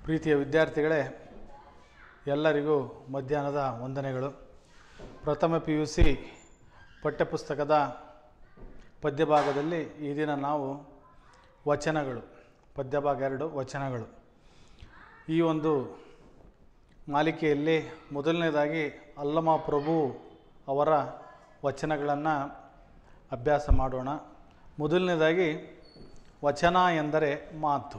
ಪ್ರೀತಿಯ ವಿದ್ಯಾರ್ಥಿಗಳೇ ಎಲ್ಲರಿಗೂ ಮಧ್ಯಾಹ್ನದ ವಂದನೆಗಳು ಪ್ರಥಮ ಪಿ ಯು ಸಿ ಪಠ್ಯಪುಸ್ತಕದ ಪದ್ಯಭಾಗದಲ್ಲಿ ಈ ದಿನ ನಾವು ವಚನಗಳು ಪದ್ಯಭಾಗ ಎರಡು ವಚನಗಳು ಈ ಒಂದು ಮಾಲಿಕೆಯಲ್ಲಿ ಮೊದಲನೇದಾಗಿ ಅಲ್ಲಮ ಪ್ರಭು ಅವರ ವಚನಗಳನ್ನು ಅಭ್ಯಾಸ ಮಾಡೋಣ ಮೊದಲನೇದಾಗಿ ವಚನ ಎಂದರೆ ಮಾತು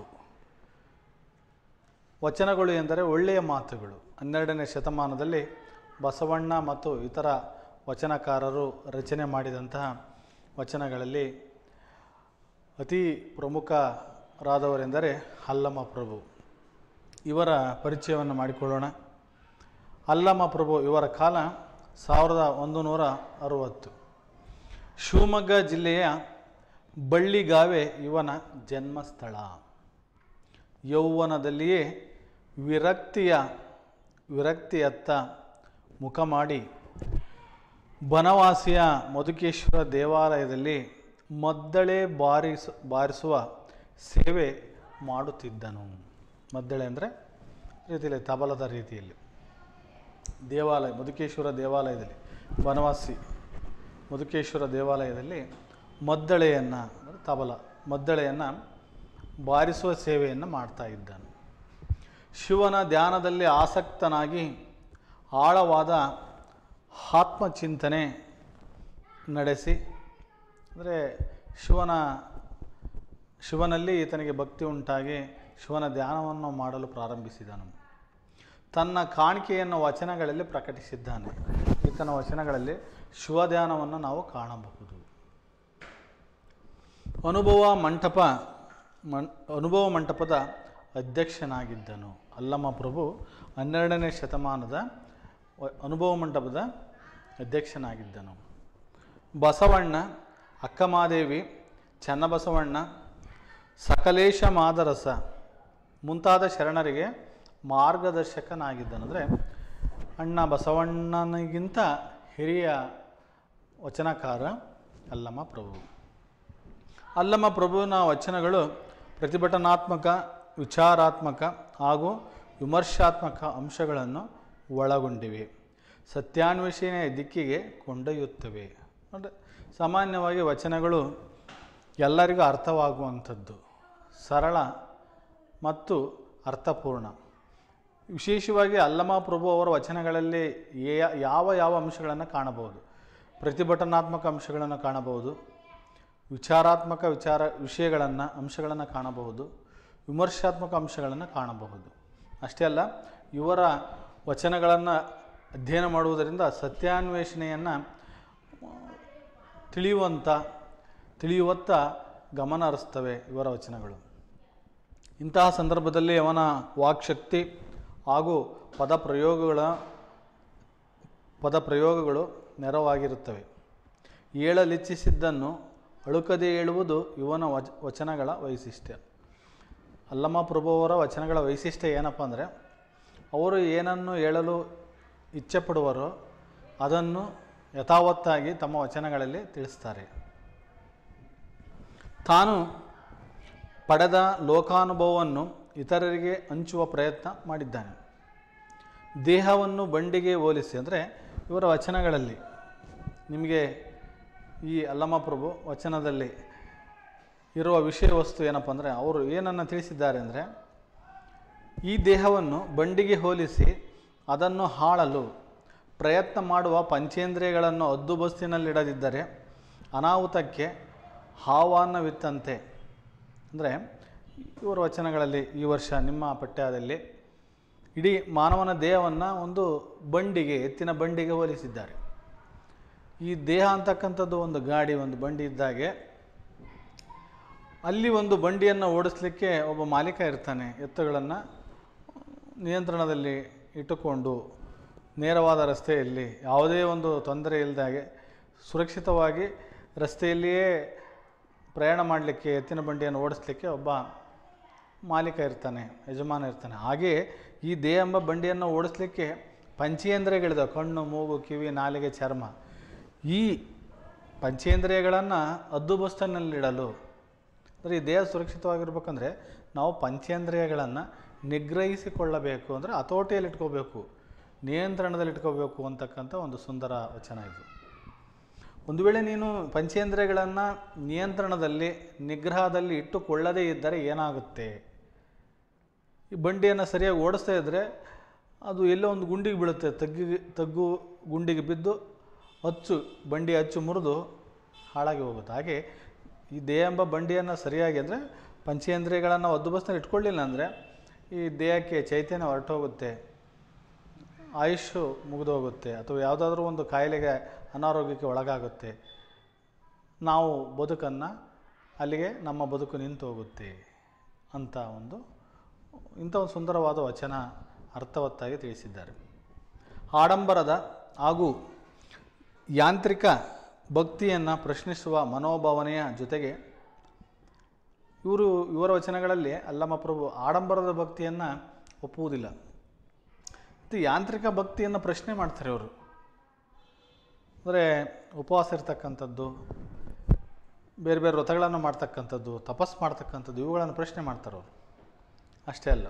ವಚನಗಳು ಎಂದರೆ ಒಳ್ಳೆಯ ಮಾತುಗಳು ಹನ್ನೆರಡನೇ ಶತಮಾನದಲ್ಲಿ ಬಸವಣ್ಣ ಮತ್ತು ಇತರ ವಚನಕಾರರು ರಚನೆ ಮಾಡಿದಂತಹ ವಚನಗಳಲ್ಲಿ ಅತಿ ಪ್ರಮುಖರಾದವರೆಂದರೆ ಅಲ್ಲಮ ಪ್ರಭು ಇವರ ಪರಿಚಯವನ್ನು ಮಾಡಿಕೊಳ್ಳೋಣ ಅಲ್ಲಮ ಪ್ರಭು ಇವರ ಕಾಲ ಸಾವಿರದ ಒಂದು ನೂರ ಅರುವತ್ತು ಶಿವಮೊಗ್ಗ ಜಿಲ್ಲೆಯ ಬಳ್ಳಿಗಾವೆ ಇವನ ಜನ್ಮಸ್ಥಳ ಯೌವನದಲ್ಲಿಯೇ ವಿರಕ್ತಿಯ ವಿರಕ್ತಿಯತ್ತ ಮುಖ ಮಾಡಿ ಬನವಾಸಿಯ ಮಧುಕೇಶ್ವರ ದೇವಾಲಯದಲ್ಲಿ ಮದ್ದಳೆ ಬಾರಿಸ ಬಾರಿಸುವ ಸೇವೆ ಮಾಡುತ್ತಿದ್ದನು ಮದ್ದಳೆ ಅಂದರೆ ರೀತಿಯಲ್ಲಿ ತಬಲದ ರೀತಿಯಲ್ಲಿ ದೇವಾಲಯ ಮಧುಕೇಶ್ವರ ದೇವಾಲಯದಲ್ಲಿ ಬನವಾಸಿ ಮಧುಕೇಶ್ವರ ದೇವಾಲಯದಲ್ಲಿ ಮದ್ದಳೆಯನ್ನು ಅಂದರೆ ತಬಲ ಮದ್ದಳೆಯನ್ನು ಬಾರಿಸುವ ಸೇವೆಯನ್ನು ಮಾಡ್ತಾ ಇದ್ದನು ಶಿವನ ಧ್ಯಾನದಲ್ಲಿ ಆಸಕ್ತನಾಗಿ ಆಳವಾದ ಆತ್ಮಚಿಂತನೆ ನಡೆಸಿ ಅಂದರೆ ಶಿವನ ಶಿವನಲ್ಲಿ ಈತನಿಗೆ ಭಕ್ತಿ ಉಂಟಾಗಿ ಶಿವನ ಧ್ಯಾನವನ್ನು ಮಾಡಲು ಪ್ರಾರಂಭಿಸಿದನು ತನ್ನ ಕಾಣಿಕೆಯನ್ನು ವಚನಗಳಲ್ಲಿ ಪ್ರಕಟಿಸಿದ್ದಾನೆ ಈತನ ವಚನಗಳಲ್ಲಿ ಶಿವಧ್ಯಾನವನ್ನು ನಾವು ಕಾಣಬಹುದು ಅನುಭವ ಮಂಟಪ ಮನ್ ಅನುಭವ ಮಂಟಪದ ಅಧ್ಯಕ್ಷನಾಗಿದ್ದನು ಅಲ್ಲಮ್ಮ ಪ್ರಭು ಹನ್ನೆರಡನೇ ಶತಮಾನದ ವ- ಅನುಭವ ಮಂಟಪದ ಅಧ್ಯಕ್ಷನಾಗಿದ್ದನು ಬಸವಣ್ಣ ಅಕ್ಕಮಾದೇವಿ ಚನ್ನಬಸವಣ್ಣ ಸಕಲೇಶ ಮಾದರಸ ಮುಂತಾದ ಶರಣರಿಗೆ ಮಾರ್ಗದರ್ಶಕನಾಗಿದ್ದನು ಅಂದರೆ ಅಣ್ಣ ಬಸವಣ್ಣನಿಗಿಂತ ಹಿರಿಯ ವಚನಕಾರ ಅಲ್ಲಮ್ಮ ಪ್ರಭು ಅಲ್ಲಮ್ಮ ಪ್ರಭುವಿನ ವಚನಗಳು ಪ್ರತಿಭಟನಾತ್ಮಕ ವಿಚಾರಾತ್ಮಕ ಹಾಗೂ ವಿಮರ್ಶಾತ್ಮಕ ಅಂಶಗಳನ್ನು ಒಳಗೊಂಡಿವೆ ಸತ್ಯಾನ್ವೇಷಣೆಯ ದಿಕ್ಕಿಗೆ ಕೊಂಡೊಯ್ಯುತ್ತವೆ ಅಂದರೆ ಸಾಮಾನ್ಯವಾಗಿ ವಚನಗಳು ಎಲ್ಲರಿಗೂ ಅರ್ಥವಾಗುವಂಥದ್ದು ಸರಳ ಮತ್ತು ಅರ್ಥಪೂರ್ಣ ವಿಶೇಷವಾಗಿ ಅಲ್ಲಮ ಪ್ರಭು ಅವರ ವಚನಗಳಲ್ಲಿ ಯಾ- ಯಾವ ಯಾವ ಅಂಶಗಳನ್ನು ಕಾಣಬಹುದು ಪ್ರತಿಭಟನಾತ್ಮಕ ಅಂಶಗಳನ್ನು ಕಾಣಬಹುದು ವಿಚಾರಾತ್ಮಕ ವಿಚಾರ ವಿಷಯಗಳನ್ನು ಅಂಶಗಳನ್ನು ಕಾಣಬಹುದು ವಿಮರ್ಶಾತ್ಮಕ ಅಂಶಗಳನ್ನು ಕಾಣಬಹುದು ಅಷ್ಟೇ ಅಲ್ಲ ಇವರ ವಚನಗಳನ್ನು ಅಧ್ಯಯನ ಮಾಡುವುದರಿಂದ ಸತ್ಯಾನ್ವೇಷಣೆಯನ್ನು ತಿಳಿಯುವಂಥ ತಿಳಿಯುವತ್ತ ಗಮನ ಹರಿಸ್ತವೆ ಇವರ ವಚನಗಳು ಇಂತಹ ಸಂದರ್ಭದಲ್ಲಿ ಅವನ ವಾಕ್ಶಕ್ತಿ ಹಾಗೂ ಪದ ಪ್ರಯೋಗಗಳ ಪದ ಪ್ರಯೋಗಗಳು ನೆರವಾಗಿರುತ್ತವೆ ಹೇಳಲಿಚ್ಛಿಸಿದ್ದನ್ನು ಅಳುಕದೆ ಹೇಳುವುದು ಇವನ ವಚ ವಚನಗಳ ವೈಶಿಷ್ಟ್ಯ ಅಲ್ಲಮ್ಮ ಪ್ರಭು ಅವರ ವಚನಗಳ ವೈಶಿಷ್ಟ್ಯ ಏನಪ್ಪ ಅಂದರೆ ಅವರು ಏನನ್ನು ಹೇಳಲು ಇಚ್ಛೆ ಪಡುವರೋ ಅದನ್ನು ಯಥಾವತ್ತಾಗಿ ತಮ್ಮ ವಚನಗಳಲ್ಲಿ ತಿಳಿಸ್ತಾರೆ ತಾನು ಪಡೆದ ಲೋಕಾನುಭವವನ್ನು ಇತರರಿಗೆ ಹಂಚುವ ಪ್ರಯತ್ನ ಮಾಡಿದ್ದಾನೆ ದೇಹವನ್ನು ಬಂಡಿಗೆ ಹೋಲಿಸಿ ಅಂದರೆ ಇವರ ವಚನಗಳಲ್ಲಿ ನಿಮಗೆ ಈ ಅಲ್ಲಮ್ಮ ಪ್ರಭು ವಚನದಲ್ಲಿ ಇರುವ ವಿಷಯ ವಸ್ತು ಏನಪ್ಪ ಅಂದರೆ ಅವರು ಏನನ್ನು ತಿಳಿಸಿದ್ದಾರೆ ಅಂದರೆ ಈ ದೇಹವನ್ನು ಬಂಡಿಗೆ ಹೋಲಿಸಿ ಅದನ್ನು ಹಾಳಲು ಪ್ರಯತ್ನ ಮಾಡುವ ಪಂಚೇಂದ್ರಿಯಗಳನ್ನು ಹದ್ದುಬಸ್ತಿನಲ್ಲಿಡದಿದ್ದರೆ ಅನಾಹುತಕ್ಕೆ ಆಹ್ವಾನವಿತ್ತಂತೆ ಅಂದರೆ ಇವರ ವಚನಗಳಲ್ಲಿ ಈ ವರ್ಷ ನಿಮ್ಮ ಪಠ್ಯದಲ್ಲಿ ಇಡೀ ಮಾನವನ ದೇಹವನ್ನು ಒಂದು ಬಂಡಿಗೆ ಎತ್ತಿನ ಬಂಡಿಗೆ ಹೋಲಿಸಿದ್ದಾರೆ ಈ ದೇಹ ಅಂತಕ್ಕಂಥದ್ದು ಒಂದು ಗಾಡಿ ಒಂದು ಬಂಡಿ ಇದ್ದಾಗೆ ಅಲ್ಲಿ ಒಂದು ಬಂಡಿಯನ್ನು ಓಡಿಸ್ಲಿಕ್ಕೆ ಒಬ್ಬ ಮಾಲೀಕ ಇರ್ತಾನೆ ಎತ್ತುಗಳನ್ನು ನಿಯಂತ್ರಣದಲ್ಲಿ ಇಟ್ಟುಕೊಂಡು ನೇರವಾದ ರಸ್ತೆಯಲ್ಲಿ ಯಾವುದೇ ಒಂದು ತೊಂದರೆ ಇಲ್ಲದಾಗೆ ಸುರಕ್ಷಿತವಾಗಿ ರಸ್ತೆಯಲ್ಲಿಯೇ ಪ್ರಯಾಣ ಮಾಡಲಿಕ್ಕೆ ಎತ್ತಿನ ಬಂಡಿಯನ್ನು ಓಡಿಸ್ಲಿಕ್ಕೆ ಒಬ್ಬ ಮಾಲೀಕ ಇರ್ತಾನೆ ಯಜಮಾನ ಇರ್ತಾನೆ ಹಾಗೆಯೇ ಈ ದೇಹ ಎಂಬ ಬಂಡಿಯನ್ನು ಓಡಿಸ್ಲಿಕ್ಕೆ ಪಂಚೇಂದ್ರಿಯಗಳಿದಾವೆ ಕಣ್ಣು ಮೂಗು ಕಿವಿ ನಾಲಿಗೆ ಚರ್ಮ ಈ ಪಂಚೇಂದ್ರಿಯಗಳನ್ನು ಹದ್ದುಬಸ್ತನಲ್ಲಿಡಲು ಅಂದರೆ ಈ ದೇಹ ಸುರಕ್ಷಿತವಾಗಿರ್ಬೇಕಂದ್ರೆ ನಾವು ಪಂಚೇಂದ್ರಿಯಗಳನ್ನು ನಿಗ್ರಹಿಸಿಕೊಳ್ಳಬೇಕು ಅಂದರೆ ಹತೋಟಿಯಲ್ಲಿ ಇಟ್ಕೋಬೇಕು ನಿಯಂತ್ರಣದಲ್ಲಿ ಇಟ್ಕೋಬೇಕು ಅಂತಕ್ಕಂಥ ಒಂದು ಸುಂದರ ವಚನ ಇದು ಒಂದು ವೇಳೆ ನೀನು ಪಂಚೇಂದ್ರಿಯಗಳನ್ನು ನಿಯಂತ್ರಣದಲ್ಲಿ ನಿಗ್ರಹದಲ್ಲಿ ಇಟ್ಟುಕೊಳ್ಳದೇ ಇದ್ದರೆ ಏನಾಗುತ್ತೆ ಈ ಬಂಡಿಯನ್ನು ಸರಿಯಾಗಿ ಓಡಿಸ್ತಾ ಇದ್ದರೆ ಅದು ಎಲ್ಲೋ ಒಂದು ಗುಂಡಿಗೆ ಬೀಳುತ್ತೆ ತಗ್ಗಿ ತಗ್ಗು ಗುಂಡಿಗೆ ಬಿದ್ದು ಅಚ್ಚು ಬಂಡಿ ಅಚ್ಚು ಮುರಿದು ಹಾಳಾಗಿ ಹೋಗುತ್ತೆ ಹಾಗೆ ಈ ದೇಹ ಎಂಬ ಬಂಡಿಯನ್ನು ಸರಿಯಾಗಿ ಅಂದರೆ ಪಂಚೇಂದ್ರಿಯಗಳನ್ನು ಒದ್ದುಬಸ್ನಲ್ಲಿ ಇಟ್ಕೊಳ್ಳಿಲ್ಲ ಅಂದರೆ ಈ ದೇಹಕ್ಕೆ ಚೈತನ್ಯ ಹೊರಟೋಗುತ್ತೆ ಆಯುಷು ಮುಗಿದೋಗುತ್ತೆ ಅಥವಾ ಯಾವುದಾದ್ರೂ ಒಂದು ಕಾಯಿಲೆಗೆ ಅನಾರೋಗ್ಯಕ್ಕೆ ಒಳಗಾಗುತ್ತೆ ನಾವು ಬದುಕನ್ನು ಅಲ್ಲಿಗೆ ನಮ್ಮ ಬದುಕು ನಿಂತು ಹೋಗುತ್ತೆ ಅಂತ ಒಂದು ಇಂಥ ಒಂದು ಸುಂದರವಾದ ವಚನ ಅರ್ಥವತ್ತಾಗಿ ತಿಳಿಸಿದ್ದಾರೆ ಆಡಂಬರದ ಹಾಗೂ ಯಾಂತ್ರಿಕ ಭಕ್ತಿಯನ್ನು ಪ್ರಶ್ನಿಸುವ ಮನೋಭಾವನೆಯ ಜೊತೆಗೆ ಇವರು ಇವರ ವಚನಗಳಲ್ಲಿ ಅಲ್ಲಮ್ಮ ಪ್ರಭು ಆಡಂಬರದ ಭಕ್ತಿಯನ್ನು ಒಪ್ಪುವುದಿಲ್ಲ ಮತ್ತು ಯಾಂತ್ರಿಕ ಭಕ್ತಿಯನ್ನು ಪ್ರಶ್ನೆ ಮಾಡ್ತಾರೆ ಅವರು ಅಂದರೆ ಉಪವಾಸ ಇರ್ತಕ್ಕಂಥದ್ದು ಬೇರೆ ಬೇರೆ ವ್ರತಗಳನ್ನು ಮಾಡ್ತಕ್ಕಂಥದ್ದು ತಪಸ್ ಮಾಡ್ತಕ್ಕಂಥದ್ದು ಇವುಗಳನ್ನು ಪ್ರಶ್ನೆ ಮಾಡ್ತಾರೆ ಅವರು ಅಷ್ಟೇ ಅಲ್ಲ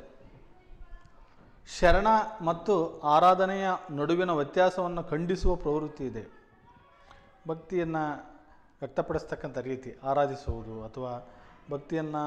ಶರಣ ಮತ್ತು ಆರಾಧನೆಯ ನಡುವಿನ ವ್ಯತ್ಯಾಸವನ್ನು ಖಂಡಿಸುವ ಪ್ರವೃತ್ತಿ ಇದೆ ಭಕ್ತಿಯನ್ನು ವ್ಯಕ್ತಪಡಿಸ್ತಕ್ಕಂಥ ರೀತಿ ಆರಾಧಿಸುವುದು ಅಥವಾ ಭಕ್ತಿಯನ್ನು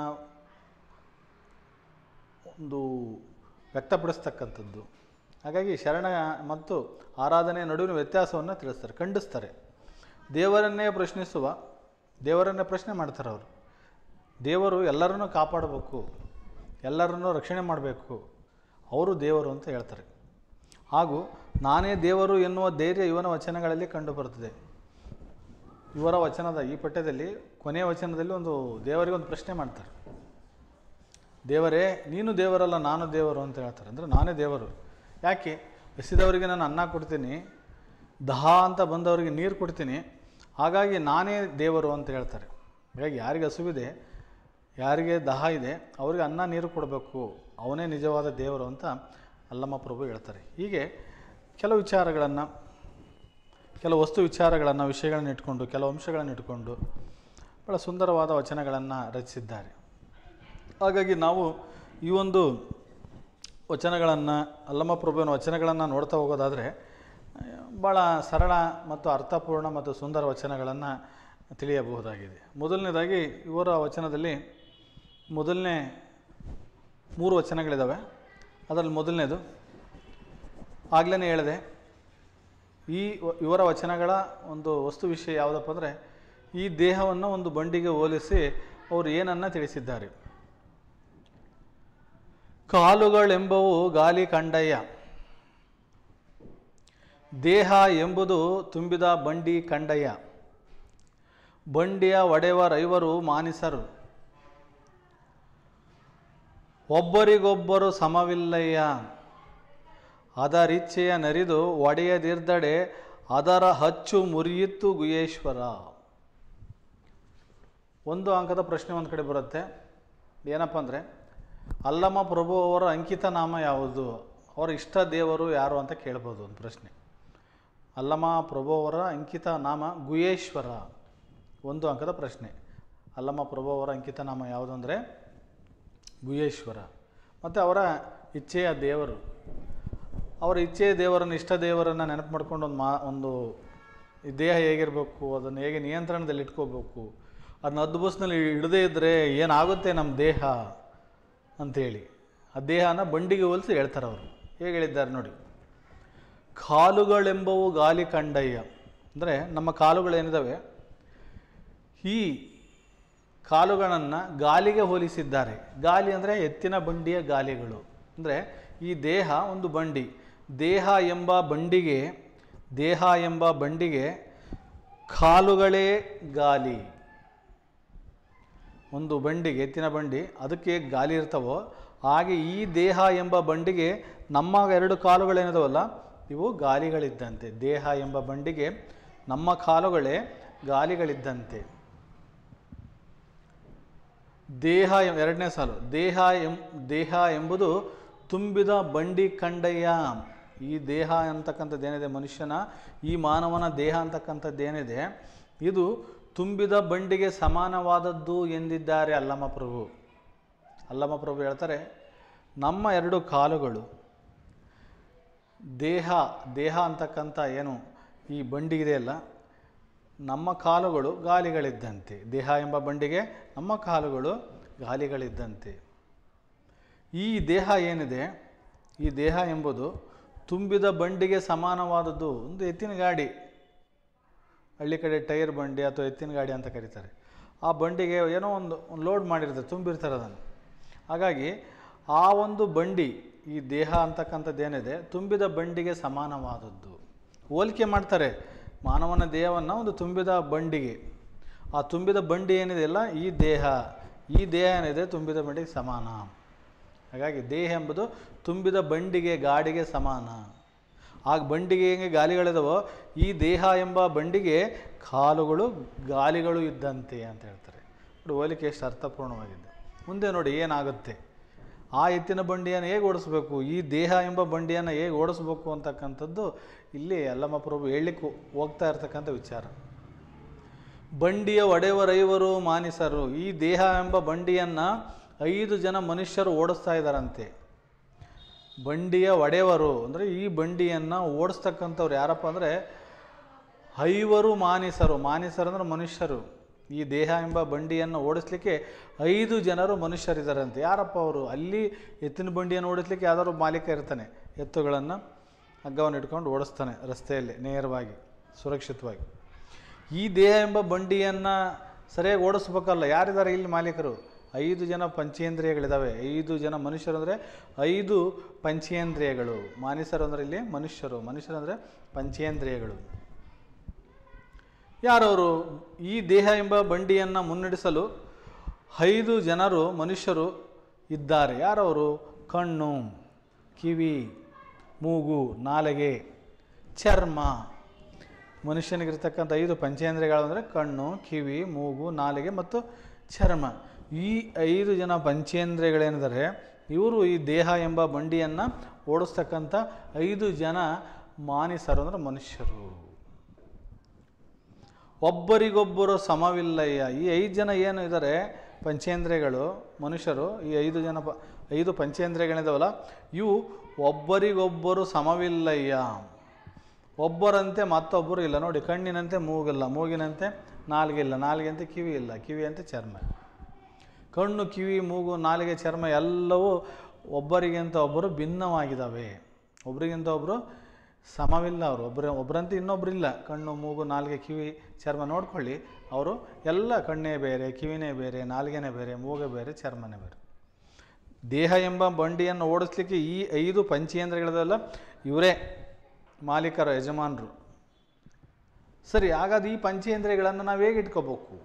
ಒಂದು ವ್ಯಕ್ತಪಡಿಸ್ತಕ್ಕಂಥದ್ದು ಹಾಗಾಗಿ ಶರಣ ಮತ್ತು ಆರಾಧನೆಯ ನಡುವಿನ ವ್ಯತ್ಯಾಸವನ್ನು ತಿಳಿಸ್ತಾರೆ ಖಂಡಿಸ್ತಾರೆ ದೇವರನ್ನೇ ಪ್ರಶ್ನಿಸುವ ದೇವರನ್ನೇ ಪ್ರಶ್ನೆ ಮಾಡ್ತಾರೆ ಅವರು ದೇವರು ಎಲ್ಲರನ್ನೂ ಕಾಪಾಡಬೇಕು ಎಲ್ಲರನ್ನೂ ರಕ್ಷಣೆ ಮಾಡಬೇಕು ಅವರು ದೇವರು ಅಂತ ಹೇಳ್ತಾರೆ ಹಾಗೂ ನಾನೇ ದೇವರು ಎನ್ನುವ ಧೈರ್ಯ ಇವನ ವಚನಗಳಲ್ಲಿ ಕಂಡುಬರುತ್ತದೆ ಇವರ ವಚನದ ಈ ಪಠ್ಯದಲ್ಲಿ ಕೊನೆಯ ವಚನದಲ್ಲಿ ಒಂದು ದೇವರಿಗೆ ಒಂದು ಪ್ರಶ್ನೆ ಮಾಡ್ತಾರೆ ದೇವರೇ ನೀನು ದೇವರಲ್ಲ ನಾನು ದೇವರು ಅಂತ ಹೇಳ್ತಾರೆ ಅಂದರೆ ನಾನೇ ದೇವರು ಯಾಕೆ ಹಸಿದವರಿಗೆ ನಾನು ಅನ್ನ ಕೊಡ್ತೀನಿ ದಹ ಅಂತ ಬಂದವರಿಗೆ ನೀರು ಕೊಡ್ತೀನಿ ಹಾಗಾಗಿ ನಾನೇ ದೇವರು ಅಂತ ಹೇಳ್ತಾರೆ ಹಾಗಾಗಿ ಯಾರಿಗೆ ಹಸುವಿದೆ ಯಾರಿಗೆ ದಹ ಇದೆ ಅವರಿಗೆ ಅನ್ನ ನೀರು ಕೊಡಬೇಕು ಅವನೇ ನಿಜವಾದ ದೇವರು ಅಂತ ಅಲ್ಲಮ್ಮ ಪ್ರಭು ಹೇಳ್ತಾರೆ ಹೀಗೆ ಕೆಲವು ವಿಚಾರಗಳನ್ನು ಕೆಲವು ವಸ್ತು ವಿಚಾರಗಳನ್ನು ವಿಷಯಗಳನ್ನು ಇಟ್ಕೊಂಡು ಕೆಲವು ಅಂಶಗಳನ್ನು ಇಟ್ಕೊಂಡು ಭಾಳ ಸುಂದರವಾದ ವಚನಗಳನ್ನು ರಚಿಸಿದ್ದಾರೆ ಹಾಗಾಗಿ ನಾವು ಈ ಒಂದು ವಚನಗಳನ್ನು ಅಲ್ಲಮ್ಮ ಪ್ರಭುವಿನ ವಚನಗಳನ್ನು ನೋಡ್ತಾ ಹೋಗೋದಾದರೆ ಭಾಳ ಸರಳ ಮತ್ತು ಅರ್ಥಪೂರ್ಣ ಮತ್ತು ಸುಂದರ ವಚನಗಳನ್ನು ತಿಳಿಯಬಹುದಾಗಿದೆ ಮೊದಲನೇದಾಗಿ ಇವರ ವಚನದಲ್ಲಿ ಮೊದಲನೇ ಮೂರು ವಚನಗಳಿದ್ದಾವೆ ಅದರಲ್ಲಿ ಮೊದಲನೇದು ಆಗಲೇ ಹೇಳಿದೆ ಈ ವ- ಇವರ ವಚನಗಳ ಒಂದು ವಸ್ತು ವಿಷಯ ಯಾವುದಪ್ಪ ಅಂದರೆ ಈ ದೇಹವನ್ನು ಒಂದು ಬಂಡಿಗೆ ಹೋಲಿಸಿ ಅವರು ಏನನ್ನ ತಿಳಿಸಿದ್ದಾರೆ ಕಾಲುಗಳೆಂಬವು ಗಾಲಿ ಕಂಡಯ್ಯ ದೇಹ ಎಂಬುದು ತುಂಬಿದ ಬಂಡಿ ಕಂಡಯ್ಯ ಬಂಡಿಯ ಒಡೆಯವರೈವರು ಮಾನಿಸರು ಒಬ್ಬರಿಗೊಬ್ಬರು ಸಮವಿಲ್ಲಯ್ಯ ಅದರಿಚ್ಛೆಯ ನರಿದು ಒಡೆಯದಿರ್ದಡೆ ಅದರ ಹಚ್ಚು ಮುರಿಯಿತ್ತು ಗುಹೇಶ್ವರ ಒಂದು ಅಂಕದ ಪ್ರಶ್ನೆ ಒಂದು ಕಡೆ ಬರುತ್ತೆ ಏನಪ್ಪ ಅಂದರೆ ಅಲ್ಲಮ್ಮ ಪ್ರಭು ಅವರ ಅಂಕಿತ ನಾಮ ಯಾವುದು ಅವರ ಇಷ್ಟ ದೇವರು ಯಾರು ಅಂತ ಕೇಳ್ಬೋದು ಒಂದು ಪ್ರಶ್ನೆ ಅಲ್ಲಮ್ಮ ಪ್ರಭು ಅವರ ಅಂಕಿತ ನಾಮ ಗುಹೇಶ್ವರ ಒಂದು ಅಂಕದ ಪ್ರಶ್ನೆ ಅಲ್ಲಮ್ಮ ಪ್ರಭು ಅವರ ಅಂಕಿತ ನಾಮ ಯಾವುದು ಅಂದರೆ ಗುಹೇಶ್ವರ ಮತ್ತು ಅವರ ಇಚ್ಛೆಯ ದೇವರು ಅವರ ಇಚ್ಛೆಯ ದೇವರನ್ನು ಇಷ್ಟ ದೇವರನ್ನು ನೆನಪು ಮಾಡ್ಕೊಂಡು ಒಂದು ಮಾ ಒಂದು ಈ ದೇಹ ಹೇಗಿರಬೇಕು ಅದನ್ನು ಹೇಗೆ ನಿಯಂತ್ರಣದಲ್ಲಿ ಇಟ್ಕೋಬೇಕು ಅದನ್ನ ಹದ್ದುಬಸ್ನಲ್ಲಿ ಹಿಡದೇ ಇದ್ದರೆ ಏನಾಗುತ್ತೆ ನಮ್ಮ ದೇಹ ಅಂಥೇಳಿ ಆ ದೇಹನ ಬಂಡಿಗೆ ಹೋಲಿಸಿ ಹೇಳ್ತಾರೆ ಅವರು ಹೇಗೆ ಹೇಳಿದ್ದಾರೆ ನೋಡಿ ಕಾಲುಗಳೆಂಬವು ಗಾಲಿ ಕಂಡಯ್ಯ ಅಂದರೆ ನಮ್ಮ ಕಾಲುಗಳೇನಿದ್ದಾವೆ ಈ ಕಾಲುಗಳನ್ನು ಗಾಲಿಗೆ ಹೋಲಿಸಿದ್ದಾರೆ ಗಾಲಿ ಅಂದರೆ ಎತ್ತಿನ ಬಂಡಿಯ ಗಾಲಿಗಳು ಅಂದರೆ ಈ ದೇಹ ಒಂದು ಬಂಡಿ ದೇಹ ಎಂಬ ಬಂಡಿಗೆ ದೇಹ ಎಂಬ ಬಂಡಿಗೆ ಕಾಲುಗಳೇ ಗಾಲಿ ಒಂದು ಬಂಡಿಗೆ ಎತ್ತಿನ ಬಂಡಿ ಅದಕ್ಕೆ ಗಾಲಿ ಇರ್ತಾವೋ ಹಾಗೆ ಈ ದೇಹ ಎಂಬ ಬಂಡಿಗೆ ನಮ್ಮ ಎರಡು ಕಾಲುಗಳೇನಿದಾವಲ್ಲ ಇವು ಗಾಲಿಗಳಿದ್ದಂತೆ ದೇಹ ಎಂಬ ಬಂಡಿಗೆ ನಮ್ಮ ಕಾಲುಗಳೇ ಗಾಲಿಗಳಿದ್ದಂತೆ ದೇಹ ಎಂ- ಎರಡನೇ ಸಾಲು ದೇಹ ಎಂ ದೇಹ ಎಂಬುದು ತುಂಬಿದ ಬಂಡಿ ಕಂಡಯ್ಯ ಈ ದೇಹ ಅಂತಕ್ಕಂಥದ್ದೇನಿದೆ ಮನುಷ್ಯನ ಈ ಮಾನವನ ದೇಹ ಅಂತಕ್ಕಂಥದ್ದೇನಿದೆ ಇದು ತುಂಬಿದ ಬಂಡಿಗೆ ಸಮಾನವಾದದ್ದು ಎಂದಿದ್ದಾರೆ ಅಲ್ಲಮ್ಮ ಪ್ರಭು ಅಲ್ಲಮ್ಮ ಪ್ರಭು ಹೇಳ್ತಾರೆ ನಮ್ಮ ಎರಡು ಕಾಲುಗಳು ದೇಹ ದೇಹ ಅಂತಕ್ಕಂಥ ಏನು ಈ ಬಂಡಿ ಇದೆಯಲ್ಲ ನಮ್ಮ ಕಾಲುಗಳು ಗಾಲಿಗಳಿದ್ದಂತೆ ದೇಹ ಎಂಬ ಬಂಡಿಗೆ ನಮ್ಮ ಕಾಲುಗಳು ಗಾಲಿಗಳಿದ್ದಂತೆ ಈ ದೇಹ ಏನಿದೆ ಈ ದೇಹ ಎಂಬುದು ತುಂಬಿದ ಬಂಡಿಗೆ ಸಮಾನವಾದದ್ದು ಒಂದು ಎತ್ತಿನ ಗಾಡಿ ಹಳ್ಳಿ ಕಡೆ ಟೈರ್ ಬಂಡಿ ಅಥವಾ ಎತ್ತಿನ ಗಾಡಿ ಅಂತ ಕರೀತಾರೆ ಆ ಬಂಡಿಗೆ ಏನೋ ಒಂದು ಒಂದು ಲೋಡ್ ಮಾಡಿರ್ತಾರೆ ತುಂಬಿರ್ತಾರೆ ಅದನ್ನು ಹಾಗಾಗಿ ಆ ಒಂದು ಬಂಡಿ ಈ ದೇಹ ಅಂತಕ್ಕಂಥದ್ದು ಏನಿದೆ ತುಂಬಿದ ಬಂಡಿಗೆ ಸಮಾನವಾದದ್ದು ಹೋಲಿಕೆ ಮಾಡ್ತಾರೆ ಮಾನವನ ದೇಹವನ್ನು ಒಂದು ತುಂಬಿದ ಬಂಡಿಗೆ ಆ ತುಂಬಿದ ಬಂಡಿ ಏನಿದೆಯಲ್ಲ ಈ ದೇಹ ಈ ದೇಹ ಏನಿದೆ ತುಂಬಿದ ಬಂಡಿಗೆ ಸಮಾನ ಹಾಗಾಗಿ ದೇಹ ಎಂಬುದು ತುಂಬಿದ ಬಂಡಿಗೆ ಗಾಡಿಗೆ ಸಮಾನ ಆಗ ಬಂಡಿಗೆ ಹೆಂಗೆ ಗಾಲಿಗಳಿದಾವೋ ಈ ದೇಹ ಎಂಬ ಬಂಡಿಗೆ ಕಾಲುಗಳು ಗಾಲಿಗಳು ಇದ್ದಂತೆ ಅಂತ ಹೇಳ್ತಾರೆ ನೋಡಿ ಹೋಲಿಕೆ ಎಷ್ಟು ಅರ್ಥಪೂರ್ಣವಾಗಿದೆ ಮುಂದೆ ನೋಡಿ ಏನಾಗುತ್ತೆ ಆ ಎತ್ತಿನ ಬಂಡಿಯನ್ನು ಹೇಗೆ ಓಡಿಸ್ಬೇಕು ಈ ದೇಹ ಎಂಬ ಬಂಡಿಯನ್ನು ಹೇಗೆ ಓಡಿಸ್ಬೇಕು ಅಂತಕ್ಕಂಥದ್ದು ಇಲ್ಲಿ ಅಲ್ಲಮ್ಮ ಪ್ರಭು ಹೇಳಲಿಕ್ಕೆ ಹೋಗ್ತಾ ಇರ್ತಕ್ಕಂಥ ವಿಚಾರ ಬಂಡಿಯ ಒಡೆಯವರೈವರು ಮಾನಿಸರು ಈ ದೇಹ ಎಂಬ ಬಂಡಿಯನ್ನು ಐದು ಜನ ಮನುಷ್ಯರು ಓಡಿಸ್ತಾ ಇದ್ದಾರಂತೆ ಬಂಡಿಯ ಒಡೆಯವರು ಅಂದರೆ ಈ ಬಂಡಿಯನ್ನು ಓಡಿಸ್ತಕ್ಕಂಥವ್ರು ಯಾರಪ್ಪ ಅಂದರೆ ಐವರು ಮಾನಿಸರು ಮಾನಿಸರು ಅಂದರೆ ಮನುಷ್ಯರು ಈ ದೇಹ ಎಂಬ ಬಂಡಿಯನ್ನು ಓಡಿಸ್ಲಿಕ್ಕೆ ಐದು ಜನರು ಮನುಷ್ಯರಿದ್ದಾರಂತೆ ಯಾರಪ್ಪ ಅವರು ಅಲ್ಲಿ ಎತ್ತಿನ ಬಂಡಿಯನ್ನು ಓಡಿಸ್ಲಿಕ್ಕೆ ಯಾವ್ದಾದ್ರು ಮಾಲೀಕ ಇರ್ತಾನೆ ಎತ್ತುಗಳನ್ನು ಹಗ್ಗವನ್ನು ಇಟ್ಕೊಂಡು ಓಡಿಸ್ತಾನೆ ರಸ್ತೆಯಲ್ಲಿ ನೇರವಾಗಿ ಸುರಕ್ಷಿತವಾಗಿ ಈ ದೇಹ ಎಂಬ ಬಂಡಿಯನ್ನು ಸರಿಯಾಗಿ ಓಡಿಸ್ಬೇಕಲ್ಲ ಯಾರಿದ್ದಾರೆ ಇಲ್ಲಿ ಮಾಲೀಕರು ಐದು ಜನ ಪಂಚೇಂದ್ರಿಯಗಳಿದ್ದಾವೆ ಐದು ಜನ ಮನುಷ್ಯರು ಅಂದರೆ ಐದು ಪಂಚೇಂದ್ರಿಯಗಳು ಮಾನಿಸರು ಅಂದರೆ ಇಲ್ಲಿ ಮನುಷ್ಯರು ಮನುಷ್ಯರು ಅಂದರೆ ಪಂಚೇಂದ್ರಿಯಗಳು ಯಾರವರು ಈ ದೇಹ ಎಂಬ ಬಂಡಿಯನ್ನು ಮುನ್ನಡೆಸಲು ಐದು ಜನರು ಮನುಷ್ಯರು ಇದ್ದಾರೆ ಯಾರವರು ಕಣ್ಣು ಕಿವಿ ಮೂಗು ನಾಲಿಗೆ ಚರ್ಮ ಮನುಷ್ಯನಿಗಿರ್ತಕ್ಕಂಥ ಐದು ಪಂಚೇಂದ್ರಿಯಗಳು ಅಂದರೆ ಕಣ್ಣು ಕಿವಿ ಮೂಗು ನಾಲಿಗೆ ಮತ್ತು ಚರ್ಮ ಈ ಐದು ಜನ ಪಂಚೇಂದ್ರಿಯಗಳೇನಿದ್ದಾರೆ ಇವರು ಈ ದೇಹ ಎಂಬ ಬಂಡಿಯನ್ನು ಓಡಿಸ್ತಕ್ಕಂಥ ಐದು ಜನ ಮಾನಿಸರು ಅಂದರೆ ಮನುಷ್ಯರು ಒಬ್ಬರಿಗೊಬ್ಬರು ಸಮವಿಲ್ಲಯ್ಯ ಈ ಐದು ಜನ ಏನು ಇದ್ದಾರೆ ಪಂಚೇಂದ್ರಿಯಗಳು ಮನುಷ್ಯರು ಈ ಐದು ಜನ ಪ ಐದು ಪಂಚೇಂದ್ರಿಯಗಳಿದಾವಲ್ಲ ಇವು ಒಬ್ಬರಿಗೊಬ್ಬರು ಸಮವಿಲ್ಲಯ್ಯ ಒಬ್ಬರಂತೆ ಮತ್ತೊಬ್ಬರು ಇಲ್ಲ ನೋಡಿ ಕಣ್ಣಿನಂತೆ ಮೂಗಿಲ್ಲ ಮೂಗಿನಂತೆ ನಾಲಿಗೆ ಇಲ್ಲ ನಾಲಿಗೆಂತೆ ಕಿವಿ ಇಲ್ಲ ಕಿವಿಯಂತೆ ಚರ್ಮ ಕಣ್ಣು ಕಿವಿ ಮೂಗು ನಾಲಿಗೆ ಚರ್ಮ ಎಲ್ಲವೂ ಒಬ್ಬರಿಗಿಂತ ಒಬ್ಬರು ಭಿನ್ನವಾಗಿದ್ದಾವೆ ಒಬ್ರಿಗಿಂತ ಒಬ್ಬರು ಸಮವಿಲ್ಲ ಅವರು ಒಬ್ಬರ ಒಬ್ಬರಂತೆ ಇನ್ನೊಬ್ಬರಿಲ್ಲ ಕಣ್ಣು ಮೂಗು ನಾಲಿಗೆ ಕಿವಿ ಚರ್ಮ ನೋಡ್ಕೊಳ್ಳಿ ಅವರು ಎಲ್ಲ ಕಣ್ಣೇ ಬೇರೆ ಕಿವಿನೇ ಬೇರೆ ನಾಲಿಗೆನೇ ಬೇರೆ ಮೂಗೇ ಬೇರೆ ಚರ್ಮನೇ ಬೇರೆ ದೇಹ ಎಂಬ ಬಂಡಿಯನ್ನು ಓಡಿಸ್ಲಿಕ್ಕೆ ಈ ಐದು ಪಂಚೇಂದ್ರಗಳದೆಲ್ಲ ಇವರೇ ಮಾಲೀಕರು ಯಜಮಾನರು ಸರಿ ಹಾಗಾದ್ರೆ ಈ ಪಂಚೇಂದ್ರಿಯಗಳನ್ನು ನಾವು ಹೇಗೆ ಇಟ್ಕೋಬೇಕು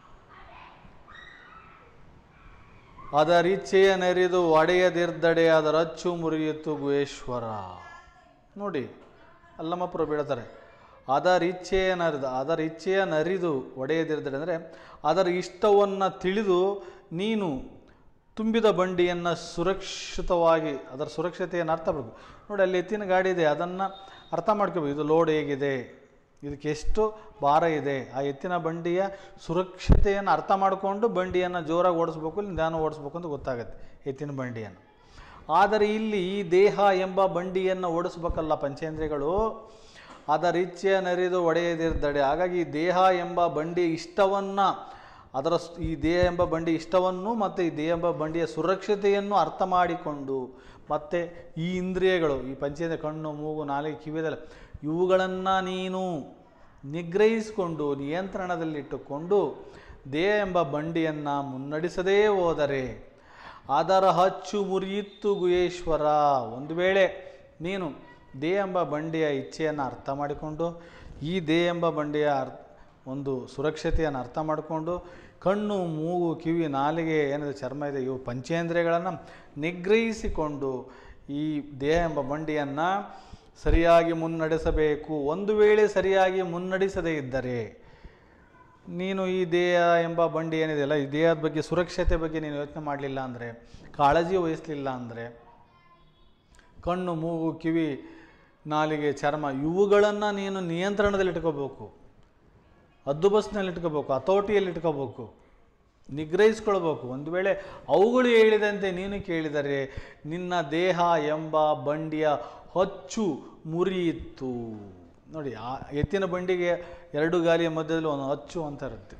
ಅದರಿಚ್ಛೆಯ ನೆರೆದು ಒಡೆಯದಿರ್ದಡೆ ಅದರ ಅಚ್ಚು ಮುರಿಯಿತು ಗುಹೇಶ್ವರ ನೋಡಿ ಅಲ್ಲಮ್ಮಪ್ಪರು ಬೀಳ್ತಾರೆ ಅದರ ಇಚ್ಛೆಯ ನರಿದು ಅದರ ಇಚ್ಛೆಯ ನರಿದು ಒಡೆಯದಿರ್ದಡೆ ಅಂದರೆ ಅದರ ಇಷ್ಟವನ್ನು ತಿಳಿದು ನೀನು ತುಂಬಿದ ಬಂಡಿಯನ್ನು ಸುರಕ್ಷಿತವಾಗಿ ಅದರ ಸುರಕ್ಷತೆಯನ್ನು ಅರ್ಥ ಮಾಡ್ಬೇಕು ನೋಡಿ ಅಲ್ಲಿ ಎತ್ತಿನ ಗಾಡಿ ಇದೆ ಅದನ್ನು ಅರ್ಥ ಮಾಡ್ಕೋಬೇಕು ಇದು ಲೋಡ್ ಹೇಗಿದೆ ಇದಕ್ಕೆ ಎಷ್ಟು ಭಾರ ಇದೆ ಆ ಎತ್ತಿನ ಬಂಡಿಯ ಸುರಕ್ಷತೆಯನ್ನು ಅರ್ಥ ಮಾಡಿಕೊಂಡು ಬಂಡಿಯನ್ನು ಜೋರಾಗಿ ಓಡಿಸ್ಬೇಕು ನಿಧಾನ ಓಡಿಸ್ಬೇಕು ಅಂತ ಗೊತ್ತಾಗುತ್ತೆ ಎತ್ತಿನ ಬಂಡಿಯನ್ನು ಆದರೆ ಇಲ್ಲಿ ಈ ದೇಹ ಎಂಬ ಬಂಡಿಯನ್ನು ಓಡಿಸ್ಬೇಕಲ್ಲ ಪಂಚೇಂದ್ರಿಯಗಳು ಅದರ ಇಚ್ಛೆಯ ನರಿದು ಒಡೆಯದಿರ್ದಡೆ ಹಾಗಾಗಿ ಈ ದೇಹ ಎಂಬ ಬಂಡಿ ಇಷ್ಟವನ್ನು ಅದರ ಸ್- ಈ ದೇಹ ಎಂಬ ಬಂಡಿ ಇಷ್ಟವನ್ನು ಮತ್ತು ಈ ದೇಹ ಎಂಬ ಬಂಡಿಯ ಸುರಕ್ಷತೆಯನ್ನು ಅರ್ಥ ಮಾಡಿಕೊಂಡು ಮತ್ತು ಈ ಇಂದ್ರಿಯಗಳು ಈ ಪಂಚೇಂದ್ರಿಯ ಕಣ್ಣು ಮೂಗು ನಾಲಿಗೆ ಕಿವಿದೆಲ್ಲ ಇವುಗಳನ್ನು ನೀನು ನಿಗ್ರಹಿಸಿಕೊಂಡು ನಿಯಂತ್ರಣದಲ್ಲಿಟ್ಟುಕೊಂಡು ದೇಹ ಎಂಬ ಬಂಡಿಯನ್ನು ಮುನ್ನಡೆಸದೇ ಹೋದರೆ ಅದರ ಹಚ್ಚು ಮುರಿಯಿತ್ತು ಗುಹೇಶ್ವರ ಒಂದು ವೇಳೆ ನೀನು ದೇಹ ಎಂಬ ಬಂಡಿಯ ಇಚ್ಛೆಯನ್ನು ಅರ್ಥ ಮಾಡಿಕೊಂಡು ಈ ದೇಹ ಎಂಬ ಬಂಡಿಯ ಅರ್ ಒಂದು ಸುರಕ್ಷತೆಯನ್ನು ಅರ್ಥ ಮಾಡಿಕೊಂಡು ಕಣ್ಣು ಮೂಗು ಕಿವಿ ನಾಲಿಗೆ ಏನಿದೆ ಚರ್ಮ ಇದೆ ಇವು ಪಂಚೇಂದ್ರಿಯಗಳನ್ನು ನಿಗ್ರಹಿಸಿಕೊಂಡು ಈ ದೇಹ ಎಂಬ ಬಂಡಿಯನ್ನು ಸರಿಯಾಗಿ ಮುನ್ನಡೆಸಬೇಕು ಒಂದು ವೇಳೆ ಸರಿಯಾಗಿ ಮುನ್ನಡೆಸದೇ ಇದ್ದರೆ ನೀನು ಈ ದೇಹ ಎಂಬ ಬಂಡಿ ಏನಿದೆಯಲ್ಲ ಈ ದೇಹದ ಬಗ್ಗೆ ಸುರಕ್ಷತೆ ಬಗ್ಗೆ ನೀನು ಯೋಚನೆ ಮಾಡಲಿಲ್ಲ ಅಂದರೆ ಕಾಳಜಿ ವಹಿಸಲಿಲ್ಲ ಅಂದರೆ ಕಣ್ಣು ಮೂಗು ಕಿವಿ ನಾಲಿಗೆ ಚರ್ಮ ಇವುಗಳನ್ನು ನೀನು ನಿಯಂತ್ರಣದಲ್ಲಿ ಇಟ್ಕೋಬೇಕು ಹದ್ದು ಬಸ್ನಲ್ಲಿ ಇಟ್ಕೋಬೇಕು ಹತೋಟಿಯಲ್ಲಿ ಇಟ್ಕೋಬೇಕು ನಿಗ್ರಹಿಸ್ಕೊಳ್ಬೇಕು ಒಂದು ವೇಳೆ ಅವುಗಳು ಹೇಳಿದಂತೆ ನೀನು ಕೇಳಿದರೆ ನಿನ್ನ ದೇಹ ಎಂಬ ಬಂಡಿಯ ಹೊಚ್ಚು ಮುರಿಯಿತ್ತು ನೋಡಿ ಆ ಎತ್ತಿನ ಬಂಡಿಗೆ ಎರಡು ಗಾಲಿಯ ಮಧ್ಯದಲ್ಲಿ ಒಂದು ಅಚ್ಚು ಅಂತ ಇರುತ್ತೆ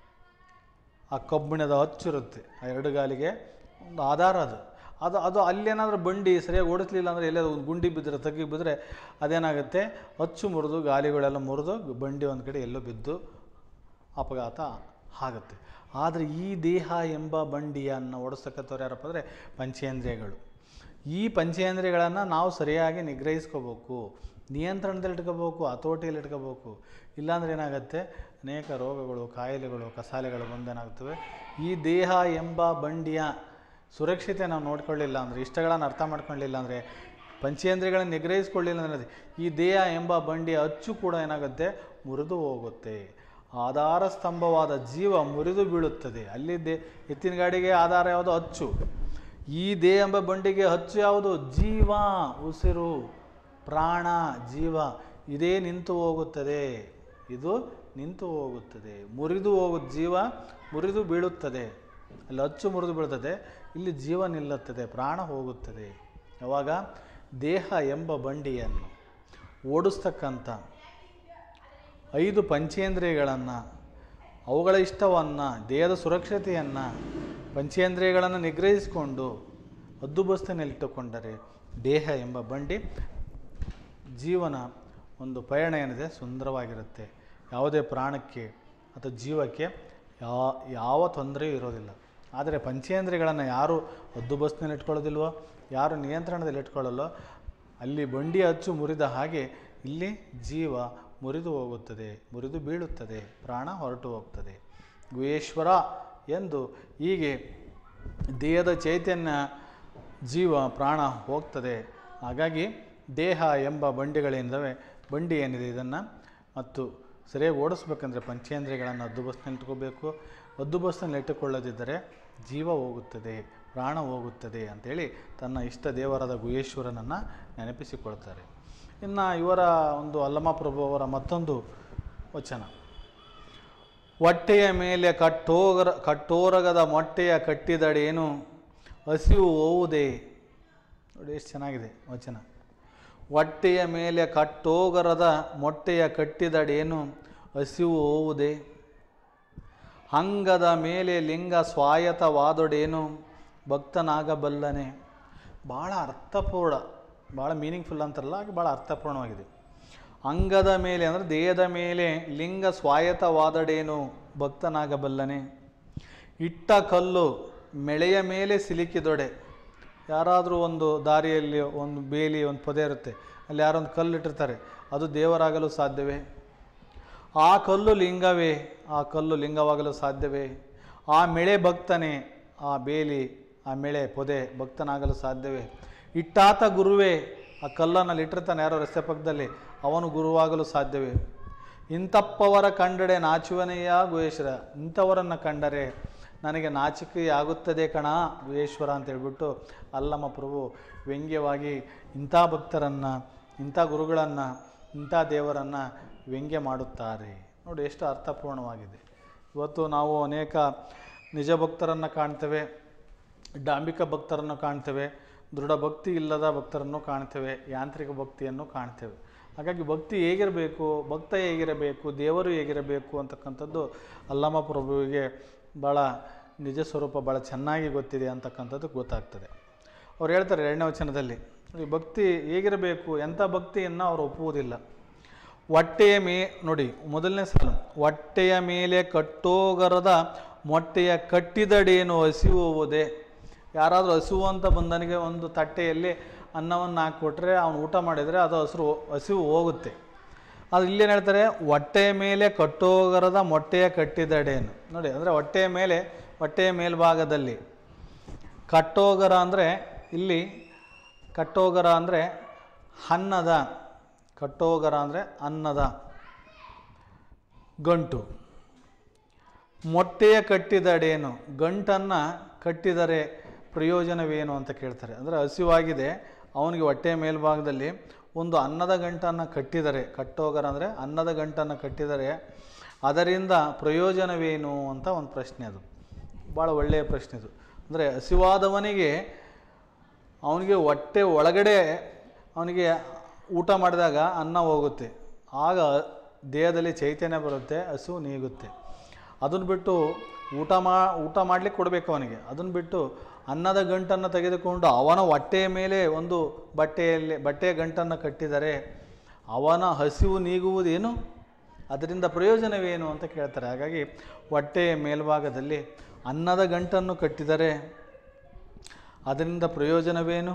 ಆ ಕಬ್ಬಿಣದ ಅಚ್ಚು ಇರುತ್ತೆ ಆ ಎರಡು ಗಾಲಿಗೆ ಒಂದು ಆಧಾರ ಅದು ಅದು ಅದು ಅಲ್ಲೇನಾದ್ರೂ ಬಂಡಿ ಸರಿಯಾಗಿ ಓಡಿಸ್ಲಿಲ್ಲ ಅಂದರೆ ಎಲ್ಲೇ ಒಂದು ಗುಂಡಿ ಬಿದ್ದರೆ ತಗ್ಗಿ ಬಿದ್ದರೆ ಅದೇನಾಗುತ್ತೆ ಅಚ್ಚು ಮುರಿದು ಗಾಲಿಗಳೆಲ್ಲ ಮುರಿದು ಬಂಡಿ ಒಂದು ಕಡೆ ಎಲ್ಲೋ ಬಿದ್ದು ಅಪಘಾತ ಆಗುತ್ತೆ ಆದರೆ ಈ ದೇಹ ಎಂಬ ಬಂಡಿಯನ್ನು ಓಡಿಸ್ತಕ್ಕಂಥವ್ರು ಯಾರಪ್ಪ ಅಂದರೆ ಪಂಚೇಂದ್ರಿಯಗಳು ಈ ಪಂಚೇಂದ್ರಿಯಗಳನ್ನು ನಾವು ಸರಿಯಾಗಿ ನಿಗ್ರಹಿಸ್ಕೋಬೇಕು ನಿಯಂತ್ರಣದಲ್ಲಿ ಇಟ್ಕೋಬೇಕು ಹತೋಟಿಯಲ್ಲಿ ಇಟ್ಕೋಬೇಕು ಇಲ್ಲಾಂದ್ರೆ ಏನಾಗುತ್ತೆ ಅನೇಕ ರೋಗಗಳು ಕಾಯಿಲೆಗಳು ಕಸಾಲೆಗಳು ಬಂದೇನಾಗ್ತವೆ ಈ ದೇಹ ಎಂಬ ಬಂಡಿಯ ಸುರಕ್ಷತೆ ನಾವು ನೋಡ್ಕೊಳ್ಳಿಲ್ಲ ಅಂದರೆ ಇಷ್ಟಗಳನ್ನು ಅರ್ಥ ಮಾಡ್ಕೊಳ್ಳಿಲ್ಲ ಅಂದರೆ ಪಂಚೇಂದ್ರಿಯಗಳನ್ನು ನಿಗ್ರಹಿಸ್ಕೊಳ್ಳಿಲ್ಲ ಅಂದರೆ ಈ ದೇಹ ಎಂಬ ಬಂಡಿಯ ಅಚ್ಚು ಕೂಡ ಏನಾಗುತ್ತೆ ಮುರಿದು ಹೋಗುತ್ತೆ ಆಧಾರ ಸ್ತಂಭವಾದ ಜೀವ ಮುರಿದು ಬೀಳುತ್ತದೆ ಅಲ್ಲಿ ದೇ ಎತ್ತಿನ ಗಾಡಿಗೆ ಆಧಾರ ಯಾವುದು ಅಚ್ಚು ಈ ದೇಹ ಎಂಬ ಬಂಡಿಗೆ ಅಚ್ಚು ಯಾವುದು ಜೀವ ಉಸಿರು ಪ್ರಾಣ ಜೀವ ಇದೇ ನಿಂತು ಹೋಗುತ್ತದೆ ಇದು ನಿಂತು ಹೋಗುತ್ತದೆ ಮುರಿದು ಹೋಗು ಜೀವ ಮುರಿದು ಬೀಳುತ್ತದೆ ಅಲ್ಲಿ ಅಚ್ಚು ಮುರಿದು ಬೀಳುತ್ತದೆ ಇಲ್ಲಿ ಜೀವ ನಿಲ್ಲುತ್ತದೆ ಪ್ರಾಣ ಹೋಗುತ್ತದೆ ಯಾವಾಗ ದೇಹ ಎಂಬ ಬಂಡಿಯನ್ನು ಓಡಿಸ್ತಕ್ಕಂಥ ಐದು ಪಂಚೇಂದ್ರಿಯಗಳನ್ನು ಅವುಗಳ ಇಷ್ಟವನ್ನು ದೇಹದ ಸುರಕ್ಷತೆಯನ್ನು ಪಂಚೇಂದ್ರಿಯಗಳನ್ನು ನಿಗ್ರಹಿಸಿಕೊಂಡು ಹದ್ದುಬಸ್ತಿನಲ್ಲಿಟ್ಟುಕೊಂಡರೆ ದೇಹ ಎಂಬ ಬಂಡಿ ಜೀವನ ಒಂದು ಪಯಣ ಏನಿದೆ ಸುಂದರವಾಗಿರುತ್ತೆ ಯಾವುದೇ ಪ್ರಾಣಕ್ಕೆ ಅಥವಾ ಜೀವಕ್ಕೆ ಯಾ ಯಾವ ತೊಂದರೆಯೂ ಇರೋದಿಲ್ಲ ಆದರೆ ಪಂಚೇಂದ್ರಿಯಗಳನ್ನು ಯಾರು ಹದ್ದುಬಸ್ತಿನಲ್ಲಿ ಇಟ್ಕೊಳ್ಳೋದಿಲ್ವೋ ಯಾರು ನಿಯಂತ್ರಣದಲ್ಲಿ ಇಟ್ಕೊಳ್ಳಲ್ಲೋ ಅಲ್ಲಿ ಬಂಡಿ ಅಚ್ಚು ಮುರಿದ ಹಾಗೆ ಇಲ್ಲಿ ಜೀವ ಮುರಿದು ಹೋಗುತ್ತದೆ ಮುರಿದು ಬೀಳುತ್ತದೆ ಪ್ರಾಣ ಹೊರಟು ಹೋಗ್ತದೆ ಗುಹೇಶ್ವರ ಎಂದು ಹೀಗೆ ದೇಹದ ಚೈತನ್ಯ ಜೀವ ಪ್ರಾಣ ಹೋಗ್ತದೆ ಹಾಗಾಗಿ ದೇಹ ಎಂಬ ಬಂಡಿಗಳಿಂದವೇ ಬಂಡಿ ಏನಿದೆ ಇದನ್ನು ಮತ್ತು ಸರಿಯಾಗಿ ಓಡಿಸ್ಬೇಕಂದ್ರೆ ಪಂಚೇಂದ್ರಿಯಗಳನ್ನು ಹದ್ದುಬಸ್ನಲ್ಲಿ ಇಟ್ಕೋಬೇಕು ಹದ್ದುಬಸ್ನಲ್ಲಿ ಇಟ್ಟುಕೊಳ್ಳದಿದ್ದರೆ ಜೀವ ಹೋಗುತ್ತದೆ ಪ್ರಾಣ ಹೋಗುತ್ತದೆ ಅಂಥೇಳಿ ತನ್ನ ಇಷ್ಟ ದೇವರಾದ ಗುಹೇಶ್ವರನನ್ನು ನೆನಪಿಸಿಕೊಳ್ತಾರೆ ಇನ್ನು ಇವರ ಒಂದು ಅಲ್ಲಮಪ್ರಭು ಅವರ ಮತ್ತೊಂದು ವಚನ ಹೊಟ್ಟೆಯ ಮೇಲೆ ಕಟ್ಟೋಗರ ಕಟ್ಟೋರಗದ ಮೊಟ್ಟೆಯ ಕಟ್ಟಿದಡೇನು ಹಸಿವು ಹೋವುದೇ ನೋಡಿ ಎಷ್ಟು ಚೆನ್ನಾಗಿದೆ ವಚನ ಹೊಟ್ಟೆಯ ಮೇಲೆ ಕಟ್ಟೋಗರದ ಮೊಟ್ಟೆಯ ಕಟ್ಟಿದಡೇನು ಹಸಿವು ಹೋವುದೇ ಅಂಗದ ಮೇಲೆ ಲಿಂಗ ಸ್ವಾಯತವಾದೊಡೇನು ಭಕ್ತನಾಗಬಲ್ಲನೆ ಭಾಳ ಅರ್ಥಪೂರ್ಣ ಭಾಳ ಮೀನಿಂಗ್ಫುಲ್ ಅಂತಾರಲ್ಲ ಹಾಗೆ ಭಾಳ ಅರ್ಥಪೂರ್ಣವಾಗಿದೆ ಅಂಗದ ಮೇಲೆ ಅಂದರೆ ದೇಹದ ಮೇಲೆ ಲಿಂಗ ಸ್ವಾಯತವಾದಡೇನು ಭಕ್ತನಾಗಬಲ್ಲನೆ ಇಟ್ಟ ಕಲ್ಲು ಮೆಳೆಯ ಮೇಲೆ ಸಿಲುಕಿದೊಡೆ ಯಾರಾದರೂ ಒಂದು ದಾರಿಯಲ್ಲಿ ಒಂದು ಬೇಲಿ ಒಂದು ಪೊದೆ ಇರುತ್ತೆ ಅಲ್ಲಿ ಯಾರೊಂದು ಕಲ್ಲು ಇಟ್ಟಿರ್ತಾರೆ ಅದು ದೇವರಾಗಲು ಸಾಧ್ಯವೇ ಆ ಕಲ್ಲು ಲಿಂಗವೇ ಆ ಕಲ್ಲು ಲಿಂಗವಾಗಲು ಸಾಧ್ಯವೇ ಆ ಮೆಳೆ ಭಕ್ತನೇ ಆ ಬೇಲಿ ಆ ಮೆಳೆ ಪೊದೆ ಭಕ್ತನಾಗಲು ಸಾಧ್ಯವೇ ಇಟ್ಟಾತ ಗುರುವೇ ಆ ಕಲ್ಲನ್ನು ಇಟ್ಟಿರ್ತಾನೆ ಯಾರೋ ರಸ್ತೆ ಪಕ್ಕದಲ್ಲಿ ಅವನು ಗುರುವಾಗಲು ಸಾಧ್ಯವೇ ಇಂಥಪ್ಪವರ ಕಂಡಡೆ ನಾಚುವನೆಯ ಗುಹೇಶ್ವರ ಇಂಥವರನ್ನು ಕಂಡರೆ ನನಗೆ ನಾಚಿಕೆ ಆಗುತ್ತದೆ ಕಣ ಗುಹೇಶ್ವರ ಅಂತ ಹೇಳ್ಬಿಟ್ಟು ಅಲ್ಲಮ್ಮ ಪ್ರಭು ವ್ಯಂಗ್ಯವಾಗಿ ಇಂಥ ಭಕ್ತರನ್ನು ಇಂಥ ಗುರುಗಳನ್ನು ಇಂಥ ದೇವರನ್ನು ವ್ಯಂಗ್ಯ ಮಾಡುತ್ತಾರೆ ನೋಡಿ ಎಷ್ಟು ಅರ್ಥಪೂರ್ಣವಾಗಿದೆ ಇವತ್ತು ನಾವು ಅನೇಕ ನಿಜ ಭಕ್ತರನ್ನು ಕಾಣ್ತೇವೆ ಡಾಂಬಿಕ ಭಕ್ತರನ್ನು ಕಾಣ್ತೇವೆ ದೃಢ ಭಕ್ತಿ ಇಲ್ಲದ ಭಕ್ತರನ್ನು ಕಾಣ್ತೇವೆ ಯಾಂತ್ರಿಕ ಭಕ್ತಿಯನ್ನು ಕಾಣ್ತೇವೆ ಹಾಗಾಗಿ ಭಕ್ತಿ ಹೇಗಿರಬೇಕು ಭಕ್ತ ಹೇಗಿರಬೇಕು ದೇವರು ಹೇಗಿರಬೇಕು ಅಂತಕ್ಕಂಥದ್ದು ಅಲ್ಲಮ್ಮ ಪ್ರಭುವಿಗೆ ಭಾಳ ನಿಜ ಸ್ವರೂಪ ಭಾಳ ಚೆನ್ನಾಗಿ ಗೊತ್ತಿದೆ ಅಂತಕ್ಕಂಥದ್ದು ಗೊತ್ತಾಗ್ತದೆ ಅವ್ರು ಹೇಳ್ತಾರೆ ಎರಡನೇ ವಚನದಲ್ಲಿ ಈ ಭಕ್ತಿ ಹೇಗಿರಬೇಕು ಎಂಥ ಭಕ್ತಿಯನ್ನು ಅವರು ಒಪ್ಪುವುದಿಲ್ಲ ಹೊಟ್ಟೆಯ ಮೇ ನೋಡಿ ಮೊದಲನೇ ಸಾಲು ಹೊಟ್ಟೆಯ ಮೇಲೆ ಕಟ್ಟೋಗರದ ಮೊಟ್ಟೆಯ ಕಟ್ಟಿದಡೇನು ಹಸಿವು ಹೋದೆ ಯಾರಾದರೂ ಹಸಿವು ಅಂತ ಬಂದನಿಗೆ ಒಂದು ತಟ್ಟೆಯಲ್ಲಿ ಅನ್ನವನ್ನು ಹಾಕ್ಕೊಟ್ರೆ ಅವನು ಊಟ ಮಾಡಿದರೆ ಅದು ಹಸಿರು ಹಸಿವು ಹೋಗುತ್ತೆ ಅದು ಇಲ್ಲೇನು ಹೇಳ್ತಾರೆ ಹೊಟ್ಟೆಯ ಮೇಲೆ ಕಟ್ಟೋಗರದ ಮೊಟ್ಟೆಯ ಕಟ್ಟಿದಡೇನು ನೋಡಿ ಅಂದರೆ ಹೊಟ್ಟೆಯ ಮೇಲೆ ಹೊಟ್ಟೆಯ ಮೇಲ್ಭಾಗದಲ್ಲಿ ಕಟ್ಟೋಗರ ಅಂದರೆ ಇಲ್ಲಿ ಕಟ್ಟೋಗರ ಅಂದರೆ ಅನ್ನದ ಕಟ್ಟೋಗರ ಅಂದರೆ ಅನ್ನದ ಗಂಟು ಮೊಟ್ಟೆಯ ಕಟ್ಟಿದಡೇನು ಗಂಟನ್ನು ಕಟ್ಟಿದರೆ ಪ್ರಯೋಜನವೇನು ಅಂತ ಕೇಳ್ತಾರೆ ಅಂದರೆ ಹಸಿವಾಗಿದೆ ಅವನಿಗೆ ಹೊಟ್ಟೆಯ ಮೇಲ್ಭಾಗದಲ್ಲಿ ಒಂದು ಅನ್ನದ ಗಂಟನ್ನು ಕಟ್ಟಿದರೆ ಕಟ್ಟೋಗರ ಅಂದರೆ ಅನ್ನದ ಗಂಟನ್ನು ಕಟ್ಟಿದರೆ ಅದರಿಂದ ಪ್ರಯೋಜನವೇನು ಅಂತ ಒಂದು ಪ್ರಶ್ನೆ ಅದು ಭಾಳ ಒಳ್ಳೆಯ ಪ್ರಶ್ನೆ ಇದು ಅಂದರೆ ಹಸಿವಾದವನಿಗೆ ಅವನಿಗೆ ಹೊಟ್ಟೆ ಒಳಗಡೆ ಅವನಿಗೆ ಊಟ ಮಾಡಿದಾಗ ಅನ್ನ ಹೋಗುತ್ತೆ ಆಗ ದೇಹದಲ್ಲಿ ಚೈತನ್ಯ ಬರುತ್ತೆ ಹಸಿವು ನೀಗುತ್ತೆ ಅದನ್ನು ಬಿಟ್ಟು ಊಟ ಮಾ ಊಟ ಮಾಡಲಿಕ್ಕೆ ಕೊಡಬೇಕು ಅವನಿಗೆ ಅದನ್ನು ಬಿಟ್ಟು ಅನ್ನದ ಗಂಟನ್ನು ತೆಗೆದುಕೊಂಡು ಅವನ ಹೊಟ್ಟೆಯ ಮೇಲೆ ಒಂದು ಬಟ್ಟೆಯಲ್ಲಿ ಬಟ್ಟೆಯ ಗಂಟನ್ನು ಕಟ್ಟಿದರೆ ಅವನ ಹಸಿವು ನೀಗುವುದೇನು ಅದರಿಂದ ಪ್ರಯೋಜನವೇನು ಅಂತ ಕೇಳ್ತಾರೆ ಹಾಗಾಗಿ ಹೊಟ್ಟೆಯ ಮೇಲ್ಭಾಗದಲ್ಲಿ ಅನ್ನದ ಗಂಟನ್ನು ಕಟ್ಟಿದರೆ ಅದರಿಂದ ಪ್ರಯೋಜನವೇನು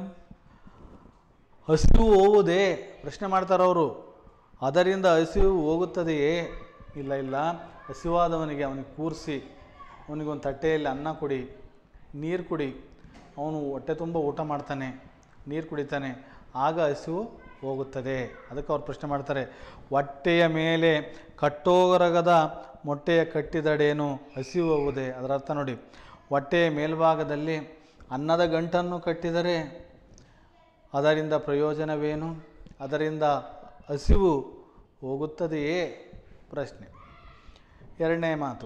ಹಸಿವು ಹೋಗುವುದೇ ಪ್ರಶ್ನೆ ಮಾಡ್ತಾರೆ ಅವರು ಅದರಿಂದ ಹಸಿವು ಹೋಗುತ್ತದೆಯೇ ಇಲ್ಲ ಇಲ್ಲ ಹಸಿವಾದವನಿಗೆ ಅವನಿಗೆ ಕೂರಿಸಿ ಅವನಿಗೊಂದು ತಟ್ಟೆಯಲ್ಲಿ ಅನ್ನ ಕೊಡಿ ನೀರು ಕುಡಿ ಅವನು ಹೊಟ್ಟೆ ತುಂಬ ಊಟ ಮಾಡ್ತಾನೆ ನೀರು ಕುಡಿತಾನೆ ಆಗ ಹಸಿವು ಹೋಗುತ್ತದೆ ಅದಕ್ಕೆ ಅವ್ರು ಪ್ರಶ್ನೆ ಮಾಡ್ತಾರೆ ಹೊಟ್ಟೆಯ ಮೇಲೆ ಕಟ್ಟೋಗರಗದ ಮೊಟ್ಟೆಯ ಕಟ್ಟಿದಡೇನು ಹಸಿವು ಹೋಗುವುದೇ ಅದರ ಅರ್ಥ ನೋಡಿ ಹೊಟ್ಟೆಯ ಮೇಲ್ಭಾಗದಲ್ಲಿ ಅನ್ನದ ಗಂಟನ್ನು ಕಟ್ಟಿದರೆ ಅದರಿಂದ ಪ್ರಯೋಜನವೇನು ಅದರಿಂದ ಹಸಿವು ಹೋಗುತ್ತದೆಯೇ ಪ್ರಶ್ನೆ ಎರಡನೇ ಮಾತು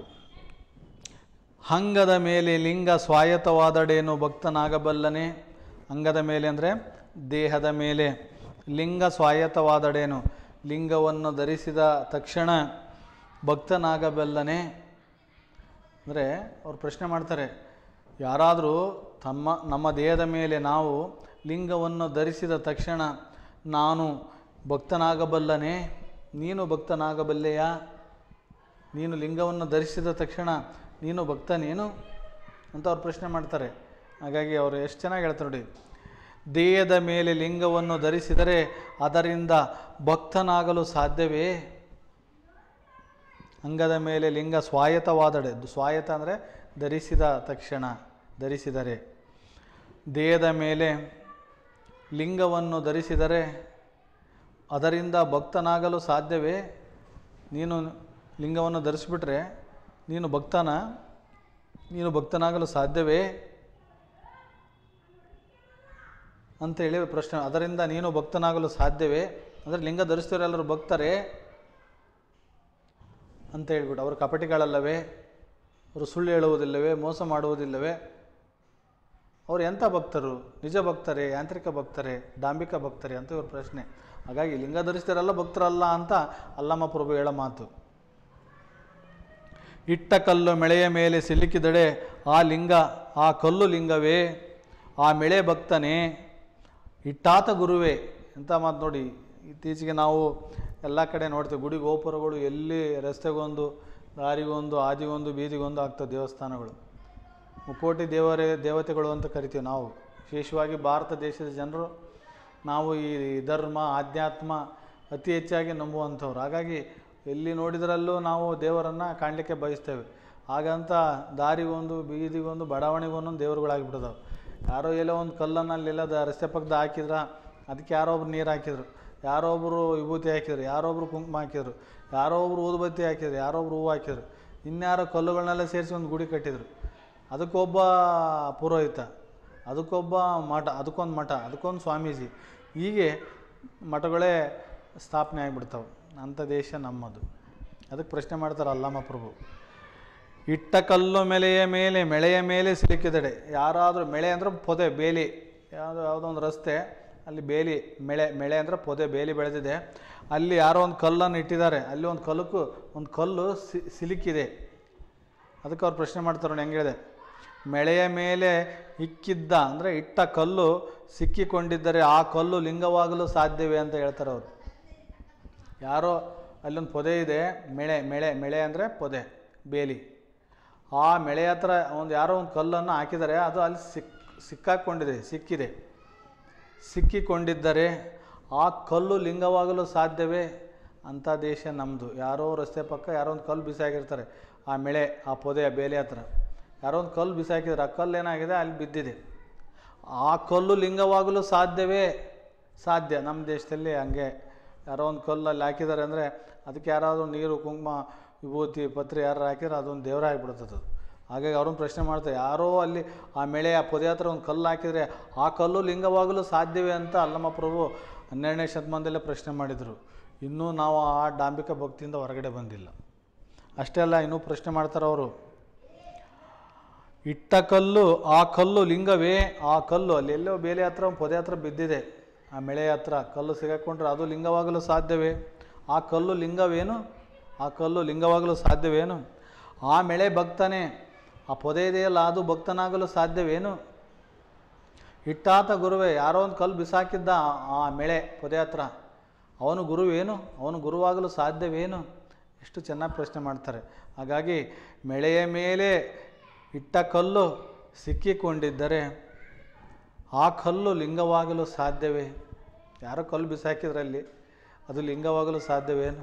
ಅಂಗದ ಮೇಲೆ ಲಿಂಗ ಸ್ವಾಯತ್ತವಾದಡೇನು ಭಕ್ತನಾಗಬಲ್ಲನೆ ಅಂಗದ ಮೇಲೆ ಅಂದರೆ ದೇಹದ ಮೇಲೆ ಲಿಂಗ ಸ್ವಾಯತ್ತವಾದಡೇನು ಲಿಂಗವನ್ನು ಧರಿಸಿದ ತಕ್ಷಣ ಭಕ್ತನಾಗಬಲ್ಲನೆ ಅಂದರೆ ಅವ್ರು ಪ್ರಶ್ನೆ ಮಾಡ್ತಾರೆ ಯಾರಾದರೂ ತಮ್ಮ ನಮ್ಮ ದೇಹದ ಮೇಲೆ ನಾವು ಲಿಂಗವನ್ನು ಧರಿಸಿದ ತಕ್ಷಣ ನಾನು ಭಕ್ತನಾಗಬಲ್ಲನೆ ನೀನು ಭಕ್ತನಾಗಬಲ್ಲೆಯಾ ನೀನು ಲಿಂಗವನ್ನು ಧರಿಸಿದ ತಕ್ಷಣ ನೀನು ಭಕ್ತನೇನು ಅಂತ ಅವ್ರು ಪ್ರಶ್ನೆ ಮಾಡ್ತಾರೆ ಹಾಗಾಗಿ ಅವರು ಎಷ್ಟು ಚೆನ್ನಾಗಿ ಹೇಳ್ತಾರೆ ನೋಡಿ ದೇಹದ ಮೇಲೆ ಲಿಂಗವನ್ನು ಧರಿಸಿದರೆ ಅದರಿಂದ ಭಕ್ತನಾಗಲು ಸಾಧ್ಯವೇ ಅಂಗದ ಮೇಲೆ ಲಿಂಗ ಸ್ವಾಯತ್ತವಾದಡೆ ಸ್ವಾಯತ್ತ ಅಂದರೆ ಧರಿಸಿದ ತಕ್ಷಣ ಧರಿಸಿದರೆ ದೇಹದ ಮೇಲೆ ಲಿಂಗವನ್ನು ಧರಿಸಿದರೆ ಅದರಿಂದ ಭಕ್ತನಾಗಲು ಸಾಧ್ಯವೇ ನೀನು ಲಿಂಗವನ್ನು ಧರಿಸಿಬಿಟ್ರೆ ನೀನು ಭಕ್ತನ ನೀನು ಭಕ್ತನಾಗಲು ಸಾಧ್ಯವೇ ಅಂತೇಳಿ ಪ್ರಶ್ನೆ ಅದರಿಂದ ನೀನು ಭಕ್ತನಾಗಲು ಸಾಧ್ಯವೇ ಅಂದರೆ ಲಿಂಗ ಧರಿಸ್ತಿರೋರೆಲ್ಲರೂ ಭಕ್ತರೇ ಅಂತ ಹೇಳ್ಬಿಟ್ಟು ಅವರು ಕಪಟಿಗಳಲ್ಲವೇ ಅವರು ಸುಳ್ಳು ಹೇಳುವುದಿಲ್ಲವೇ ಮೋಸ ಮಾಡುವುದಿಲ್ಲವೇ ಅವರು ಎಂಥ ಭಕ್ತರು ನಿಜ ಭಕ್ತರೇ ಯಾಂತ್ರಿಕ ಭಕ್ತರೇ ಡಾಂಬಿಕ ಭಕ್ತರೇ ಅಂತ ಇವ್ರ ಪ್ರಶ್ನೆ ಹಾಗಾಗಿ ಲಿಂಗ ಧರಿಸ್ತಿರಲ್ಲ ಭಕ್ತರಲ್ಲ ಅಂತ ಅಲ್ಲಮ್ಮ ಪ್ರಭು ಹೇಳೋ ಮಾತು ಇಟ್ಟ ಕಲ್ಲು ಮೆಳೆಯ ಮೇಲೆ ಸಿಲುಕಿದಡೆ ಆ ಲಿಂಗ ಆ ಕಲ್ಲು ಲಿಂಗವೇ ಆ ಮೆಳೆ ಭಕ್ತನೇ ಇಟ್ಟಾತ ಗುರುವೇ ಎಂಥ ಮಾತು ನೋಡಿ ಇತ್ತೀಚೆಗೆ ನಾವು ಎಲ್ಲ ಕಡೆ ನೋಡ್ತೇವೆ ಗುಡಿ ಗೋಪುರಗಳು ಎಲ್ಲಿ ರಸ್ತೆಗೊಂದು ದಾರಿಗೊಂದು ಆದಿಗೊಂದು ಬೀದಿಗೊಂದು ಆಗ್ತವೆ ದೇವಸ್ಥಾನಗಳು ಮುಕ್ಕೋಟಿ ದೇವರೇ ದೇವತೆಗಳು ಅಂತ ಕರಿತೀವಿ ನಾವು ವಿಶೇಷವಾಗಿ ಭಾರತ ದೇಶದ ಜನರು ನಾವು ಈ ಧರ್ಮ ಆಧ್ಯಾತ್ಮ ಅತಿ ಹೆಚ್ಚಾಗಿ ನಂಬುವಂಥವ್ರು ಹಾಗಾಗಿ ಎಲ್ಲಿ ನೋಡಿದ್ರಲ್ಲೂ ನಾವು ದೇವರನ್ನು ಕಾಣಲಿಕ್ಕೆ ಬಯಸ್ತೇವೆ ಹಾಗಂತ ದಾರಿಗೊಂದು ಬೀದಿಗೊಂದು ಬಡಾವಣೆಗೊಂದೊಂದು ದೇವರುಗಳಾಗಿಬಿಡ್ತಾವೆ ಯಾರೋ ಎಲ್ಲೋ ಒಂದು ಕಲ್ಲನ್ನು ಅಲ್ಲೆಲ್ಲ ದ ರಸ್ತೆ ಪಕ್ಕದ ಹಾಕಿದ್ರ ಅದಕ್ಕೆ ಯಾರೋ ಒಬ್ರು ನೀರು ಹಾಕಿದ್ರು ಯಾರೋ ಒಬ್ಬರು ವಿಭೂತಿ ಹಾಕಿದ್ರು ಯಾರೋ ಒಬ್ರು ಕುಂಕುಮ ಹಾಕಿದ್ರು ಯಾರೋ ಒಬ್ರು ಊದುಬತ್ತಿ ಹಾಕಿದ್ರು ಯಾರೋ ಒಬ್ರು ಹೂವು ಹಾಕಿದ್ರು ಇನ್ಯಾರೋ ಕಲ್ಲುಗಳನ್ನೆಲ್ಲ ಸೇರಿಸಿ ಒಂದು ಗುಡಿ ಕಟ್ಟಿದ್ರು ಅದಕ್ಕೊಬ್ಬ ಪುರೋಹಿತ ಅದಕ್ಕೊಬ್ಬ ಮಠ ಅದಕ್ಕೊಂದು ಮಠ ಅದಕ್ಕೊಂದು ಸ್ವಾಮೀಜಿ ಹೀಗೆ ಮಠಗಳೇ ಸ್ಥಾಪನೆ ಆಗಿಬಿಡ್ತಾವೆ ಅಂಥ ದೇಶ ನಮ್ಮದು ಅದಕ್ಕೆ ಪ್ರಶ್ನೆ ಮಾಡ್ತಾರೆ ಅಲ್ಲಮ್ಮ ಪ್ರಭು ಇಟ್ಟ ಕಲ್ಲು ಮೆಲೆಯ ಮೇಲೆ ಮೆಳೆಯ ಮೇಲೆ ಸಿಲುಕಿದಡೆ ಯಾರಾದರೂ ಮೆಳೆ ಅಂದ್ರೆ ಪೊದೆ ಬೇಲಿ ಯಾವುದೋ ಯಾವುದೋ ಒಂದು ರಸ್ತೆ ಅಲ್ಲಿ ಬೇಲಿ ಮೆಳೆ ಮೆಳೆ ಅಂದರೆ ಪೊದೆ ಬೇಲಿ ಬೆಳೆದಿದೆ ಅಲ್ಲಿ ಯಾರೋ ಒಂದು ಕಲ್ಲನ್ನು ಇಟ್ಟಿದ್ದಾರೆ ಅಲ್ಲಿ ಒಂದು ಕಲ್ಲಕ್ಕೂ ಒಂದು ಕಲ್ಲು ಸಿ ಸಿಲುಕಿದೆ ಅದಕ್ಕೆ ಅವ್ರು ಪ್ರಶ್ನೆ ಮಾಡ್ತಾರೆ ನೋಡಿ ಹೆಂಗೆ ಹೇಳಿದೆ ಮೆಳೆಯ ಮೇಲೆ ಇಕ್ಕಿದ್ದ ಅಂದರೆ ಇಟ್ಟ ಕಲ್ಲು ಸಿಕ್ಕಿಕೊಂಡಿದ್ದರೆ ಆ ಕಲ್ಲು ಲಿಂಗವಾಗಲು ಸಾಧ್ಯವೇ ಅಂತ ಹೇಳ್ತಾರೆ ಅವರು ಯಾರೋ ಅಲ್ಲೊಂದು ಪೊದೆ ಇದೆ ಮೆಳೆ ಮೆಳೆ ಮೆಳೆ ಅಂದರೆ ಪೊದೆ ಬೇಲಿ ಆ ಮೆಳೆ ಹತ್ರ ಒಂದು ಯಾರೋ ಒಂದು ಕಲ್ಲನ್ನು ಹಾಕಿದ್ದಾರೆ ಅದು ಅಲ್ಲಿ ಸಿಕ್ ಸಿಕ್ಕಾಕೊಂಡಿದೆ ಸಿಕ್ಕಿದೆ ಸಿಕ್ಕಿಕೊಂಡಿದ್ದರೆ ಆ ಕಲ್ಲು ಲಿಂಗವಾಗಲು ಸಾಧ್ಯವೇ ಅಂಥ ದೇಶ ನಮ್ಮದು ಯಾರೋ ರಸ್ತೆ ಪಕ್ಕ ಯಾರೋ ಒಂದು ಕಲ್ಲು ಬಿಸಾಕಿರ್ತಾರೆ ಆ ಮೆಳೆ ಆ ಪೊದೆ ಆ ಬೇಲೆ ಹತ್ರ ಯಾರೋ ಒಂದು ಕಲ್ಲು ಬಿಸಾಕಿದ್ದಾರೆ ಆ ಕಲ್ಲು ಏನಾಗಿದೆ ಅಲ್ಲಿ ಬಿದ್ದಿದೆ ಆ ಕಲ್ಲು ಲಿಂಗವಾಗಲು ಸಾಧ್ಯವೇ ಸಾಧ್ಯ ನಮ್ಮ ದೇಶದಲ್ಲಿ ಹಂಗೆ ಯಾರೋ ಒಂದು ಕಲ್ಲು ಅಲ್ಲಿ ಹಾಕಿದ್ದಾರೆ ಅಂದರೆ ಅದಕ್ಕೆ ಯಾರಾದರೂ ನೀರು ಕುಂಕುಮ ವಿಭೂತಿ ಪತ್ರೆ ಯಾರು ಹಾಕಿದ್ರೆ ಅದೊಂದು ದೇವರ ಆಗಿಬಿಡ್ತದೆ ಅದು ಹಾಗಾಗಿ ಅವ್ರನ್ನ ಪ್ರಶ್ನೆ ಮಾಡ್ತಾರೆ ಯಾರೋ ಅಲ್ಲಿ ಆ ಮೆಳೆ ಆ ಪೊದೆ ಹತ್ರ ಒಂದು ಕಲ್ಲು ಹಾಕಿದರೆ ಆ ಕಲ್ಲು ಲಿಂಗವಾಗಲು ಸಾಧ್ಯವೇ ಅಂತ ಅಲ್ಲಮ್ಮ ಪ್ರಭು ಹನ್ನೆರಡನೇ ಶತಮಾನದಲ್ಲೇ ಪ್ರಶ್ನೆ ಮಾಡಿದರು ಇನ್ನೂ ನಾವು ಆ ಡಾಂಬಿಕ ಭಕ್ತಿಯಿಂದ ಹೊರಗಡೆ ಬಂದಿಲ್ಲ ಅಷ್ಟೇ ಅಲ್ಲ ಇನ್ನೂ ಪ್ರಶ್ನೆ ಮಾಡ್ತಾರೆ ಅವರು ಇಟ್ಟ ಕಲ್ಲು ಆ ಕಲ್ಲು ಲಿಂಗವೇ ಆ ಕಲ್ಲು ಅಲ್ಲಿ ಎಲ್ಲೋ ಬೇಲೆ ಹತ್ರ ಒಂದು ಪೊದೆ ಹತ್ರ ಬಿದ್ದಿದೆ ಆ ಮಳೆ ಹತ್ರ ಕಲ್ಲು ಸಿಗಾಕೊಂಡ್ರೆ ಅದು ಲಿಂಗವಾಗಲು ಸಾಧ್ಯವೇ ಆ ಕಲ್ಲು ಲಿಂಗವೇನು ಆ ಕಲ್ಲು ಲಿಂಗವಾಗಲು ಸಾಧ್ಯವೇನು ಆ ಮಳೆ ಭಕ್ತನೇ ಆ ಪೊದೆ ಇದೆಯಲ್ಲ ಅದು ಭಕ್ತನಾಗಲು ಸಾಧ್ಯವೇನು ಇಟ್ಟಾತ ಗುರುವೇ ಯಾರೋ ಒಂದು ಕಲ್ಲು ಬಿಸಾಕಿದ್ದ ಆ- ಆ ಮಳೆ ಪೊದೆ ಹತ್ರ ಅವನು ಗುರುವೇನು ಅವನು ಗುರುವಾಗಲು ಸಾಧ್ಯವೇನು ಎಷ್ಟು ಚೆನ್ನಾಗಿ ಪ್ರಶ್ನೆ ಮಾಡ್ತಾರೆ ಹಾಗಾಗಿ ಮಳೆಯ ಮೇಲೆ ಇಟ್ಟ ಕಲ್ಲು ಸಿಕ್ಕಿಕೊಂಡಿದ್ದರೆ ಆ ಕಲ್ಲು ಲಿಂಗವಾಗಲು ಸಾಧ್ಯವೇ ಯಾರೋ ಕಲ್ಲು ಬಿಸಾಕಿದ್ರಲ್ಲಿ ಅದು ಲಿಂಗವಾಗಲು ಸಾಧ್ಯವೇನು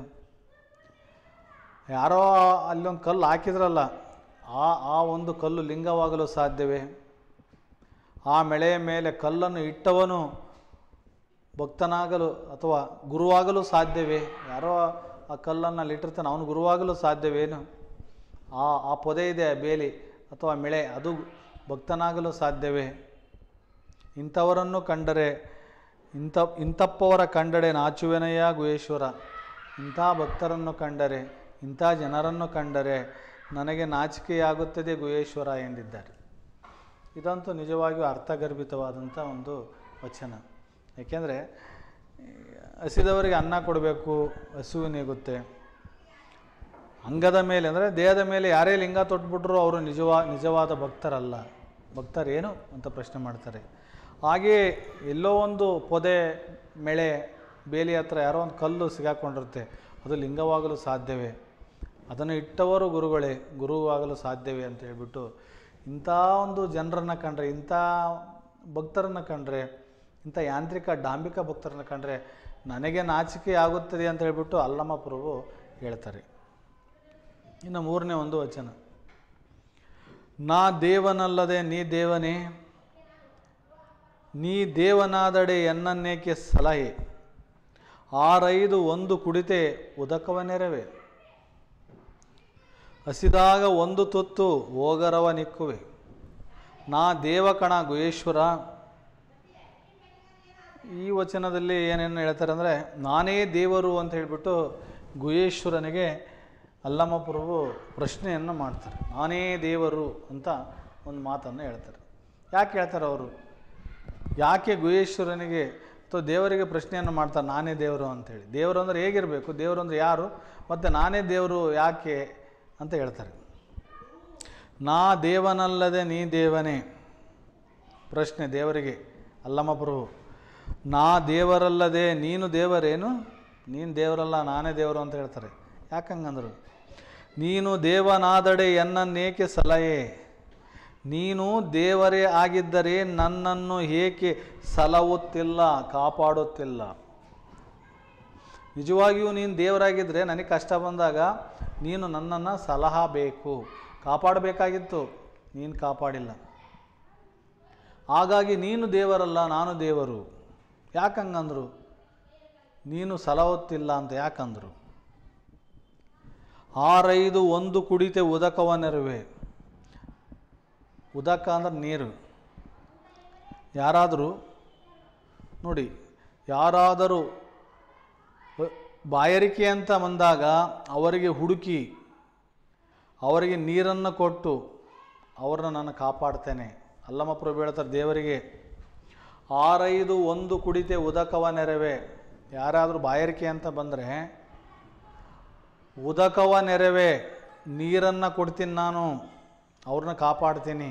ಯಾರೋ ಅಲ್ಲೊಂದು ಕಲ್ಲು ಹಾಕಿದ್ರಲ್ಲ ಆ ಆ ಒಂದು ಕಲ್ಲು ಲಿಂಗವಾಗಲು ಸಾಧ್ಯವೇ ಆ ಮಳೆಯ ಮೇಲೆ ಕಲ್ಲನ್ನು ಇಟ್ಟವನು ಭಕ್ತನಾಗಲು ಅಥವಾ ಗುರುವಾಗಲು ಸಾಧ್ಯವೇ ಯಾರೋ ಆ ಕಲ್ಲನ್ನು ಅಲ್ಲಿ ಇಟ್ಟಿರ್ತಾನೆ ಅವನು ಗುರುವಾಗಲು ಸಾಧ್ಯವೇನು ಆ ಆ ಪೊದೆ ಇದೆ ಆ ಬೇಲಿ ಅಥವಾ ಮೆಳೆ ಅದು ಭಕ್ತನಾಗಲು ಸಾಧ್ಯವೇ ಇಂಥವರನ್ನು ಕಂಡರೆ ಇಂಥ ಇಂಥಪ್ಪವರ ಕಂಡರೆ ನಾಚುವೆನಯ್ಯ ಗುಹೇಶ್ವರ ಇಂಥ ಭಕ್ತರನ್ನು ಕಂಡರೆ ಇಂಥ ಜನರನ್ನು ಕಂಡರೆ ನನಗೆ ನಾಚಿಕೆಯಾಗುತ್ತದೆ ಗುಹೇಶ್ವರ ಎಂದಿದ್ದಾರೆ ಇದಂತೂ ನಿಜವಾಗಿಯೂ ಅರ್ಥಗರ್ಭಿತವಾದಂಥ ಒಂದು ವಚನ ಏಕೆಂದರೆ ಹಸಿದವರಿಗೆ ಅನ್ನ ಕೊಡಬೇಕು ಹಸಿವು ನೀಗುತ್ತೆ ಅಂಗದ ಮೇಲೆ ಅಂದರೆ ದೇಹದ ಮೇಲೆ ಯಾರೇ ಲಿಂಗ ತೊಟ್ಬಿಟ್ರು ಅವರು ನಿಜವಾ ನಿಜವಾದ ಭಕ್ತರಲ್ಲ ಭಕ್ತರೇನು ಅಂತ ಪ್ರಶ್ನೆ ಮಾಡ್ತಾರೆ ಹಾಗೆಯೇ ಎಲ್ಲೋ ಒಂದು ಪೊದೆ ಮೆಳೆ ಬೇಲಿ ಹತ್ರ ಯಾರೋ ಒಂದು ಕಲ್ಲು ಸಿಗಾಕೊಂಡಿರುತ್ತೆ ಅದು ಲಿಂಗವಾಗಲು ಸಾಧ್ಯವೇ ಅದನ್ನು ಇಟ್ಟವರು ಗುರುಗಳೇ ಗುರುವಾಗಲು ಸಾಧ್ಯವೇ ಅಂತ ಹೇಳ್ಬಿಟ್ಟು ಇಂಥ ಒಂದು ಜನರನ್ನು ಕಂಡ್ರೆ ಇಂಥ ಭಕ್ತರನ್ನು ಕಂಡ್ರೆ ಇಂಥ ಯಾಂತ್ರಿಕ ಡಾಂಬಿಕ ಭಕ್ತರನ್ನು ಕಂಡ್ರೆ ನನಗೆ ನಾಚಿಕೆ ಆಗುತ್ತದೆ ಅಂತ ಹೇಳ್ಬಿಟ್ಟು ಅಲ್ಲಮ್ಮ ಪ್ರಭು ಹೇಳ್ತಾರೆ ಇನ್ನು ಮೂರನೇ ಒಂದು ವಚನ ನಾ ದೇವನಲ್ಲದೆ ನೀ ದೇವನೇ ನೀ ದೇವನಾದಡೆ ಎನ್ನನ್ನೇಕೆ ಸಲಹೆ ಆರೈದು ಒಂದು ಕುಡಿತೆ ಉದಕವ ನೆರವೆ ಹಸಿದಾಗ ಒಂದು ತುತ್ತು ಓಗರವ ನಿಕ್ಕುವೆ ನಾ ದೇವಕಣ ಗುಹೇಶ್ವರ ಈ ವಚನದಲ್ಲಿ ಏನೇನು ಹೇಳ್ತಾರೆ ಅಂದರೆ ನಾನೇ ದೇವರು ಅಂತ ಹೇಳಿಬಿಟ್ಟು ಗುಹೇಶ್ವರನಿಗೆ ಅಲ್ಲಮ್ಮ ಪ್ರಭು ಪ್ರಶ್ನೆಯನ್ನು ಮಾಡ್ತಾರೆ ನಾನೇ ದೇವರು ಅಂತ ಒಂದು ಮಾತನ್ನು ಹೇಳ್ತಾರೆ ಯಾಕೆ ಹೇಳ್ತಾರೆ ಅವರು ಯಾಕೆ ಗುಹೇಶ್ವರನಿಗೆ ಅಥವಾ ದೇವರಿಗೆ ಪ್ರಶ್ನೆಯನ್ನು ಮಾಡ್ತಾರೆ ನಾನೇ ದೇವರು ಅಂತೇಳಿ ದೇವರು ಅಂದರೆ ಹೇಗಿರಬೇಕು ದೇವರು ಅಂದರೆ ಯಾರು ಮತ್ತು ನಾನೇ ದೇವರು ಯಾಕೆ ಅಂತ ಹೇಳ್ತಾರೆ ನಾ ದೇವನಲ್ಲದೆ ನೀ ದೇವನೇ ಪ್ರಶ್ನೆ ದೇವರಿಗೆ ಅಲ್ಲಮ್ಮ ಪ್ರಭು ನಾ ದೇವರಲ್ಲದೆ ನೀನು ದೇವರೇನು ನೀನು ದೇವರಲ್ಲ ನಾನೇ ದೇವರು ಅಂತ ಹೇಳ್ತಾರೆ ಯಾಕಂಗಂದರು ನೀನು ದೇವನಾದಡೆ ಎನ್ನನ್ನೇಕೆ ಸಲಹೆ ನೀನು ದೇವರೇ ಆಗಿದ್ದರೆ ನನ್ನನ್ನು ಏಕೆ ಸಲಹುತ್ತಿಲ್ಲ ಕಾಪಾಡುತ್ತಿಲ್ಲ ನಿಜವಾಗಿಯೂ ನೀನು ದೇವರಾಗಿದ್ದರೆ ನನಗೆ ಕಷ್ಟ ಬಂದಾಗ ನೀನು ನನ್ನನ್ನು ಸಲಹಾ ಬೇಕು ಕಾಪಾಡಬೇಕಾಗಿತ್ತು ನೀನು ಕಾಪಾಡಿಲ್ಲ ಹಾಗಾಗಿ ನೀನು ದೇವರಲ್ಲ ನಾನು ದೇವರು ಯಾಕಂಗಂದ್ರು ನೀನು ಸಲಹುತ್ತಿಲ್ಲ ಅಂತ ಯಾಕಂದ್ರು ಆರೈದು ಒಂದು ಕುಡಿತೆ ಉದಕವ ನೆರವೆ ಉದಕ ಅಂದ್ರೆ ನೀರು ಯಾರಾದರೂ ನೋಡಿ ಯಾರಾದರೂ ಅ- ಬಾಯಾರಿಕೆ ಅಂತ ಬಂದಾಗ ಅವರಿಗೆ ಹುಡುಕಿ ಅವರಿಗೆ ನೀರನ್ನು ಕೊಟ್ಟು ಅವ್ರನ್ನ ನಾನು ಕಾಪಾಡ್ತೇನೆ ಅಲ್ಲಮ್ಮ ಪ್ರಭು ಹೇಳ್ತಾರೆ ದೇವರಿಗೆ ಆರೈದು ಒಂದು ಕುಡಿತೆ ಉದಕವ ನೆರವೆ ಯಾರಾದರೂ ಬಾಯಾರಿಕೆ ಅಂತ ಬಂದರೆ ಉದಕವ ನೆರವೆ ನೀರನ್ನು ಕೊಡ್ತೀನಿ ನಾನು ಅವ್ರನ್ನ ಕಾಪಾಡ್ತೀನಿ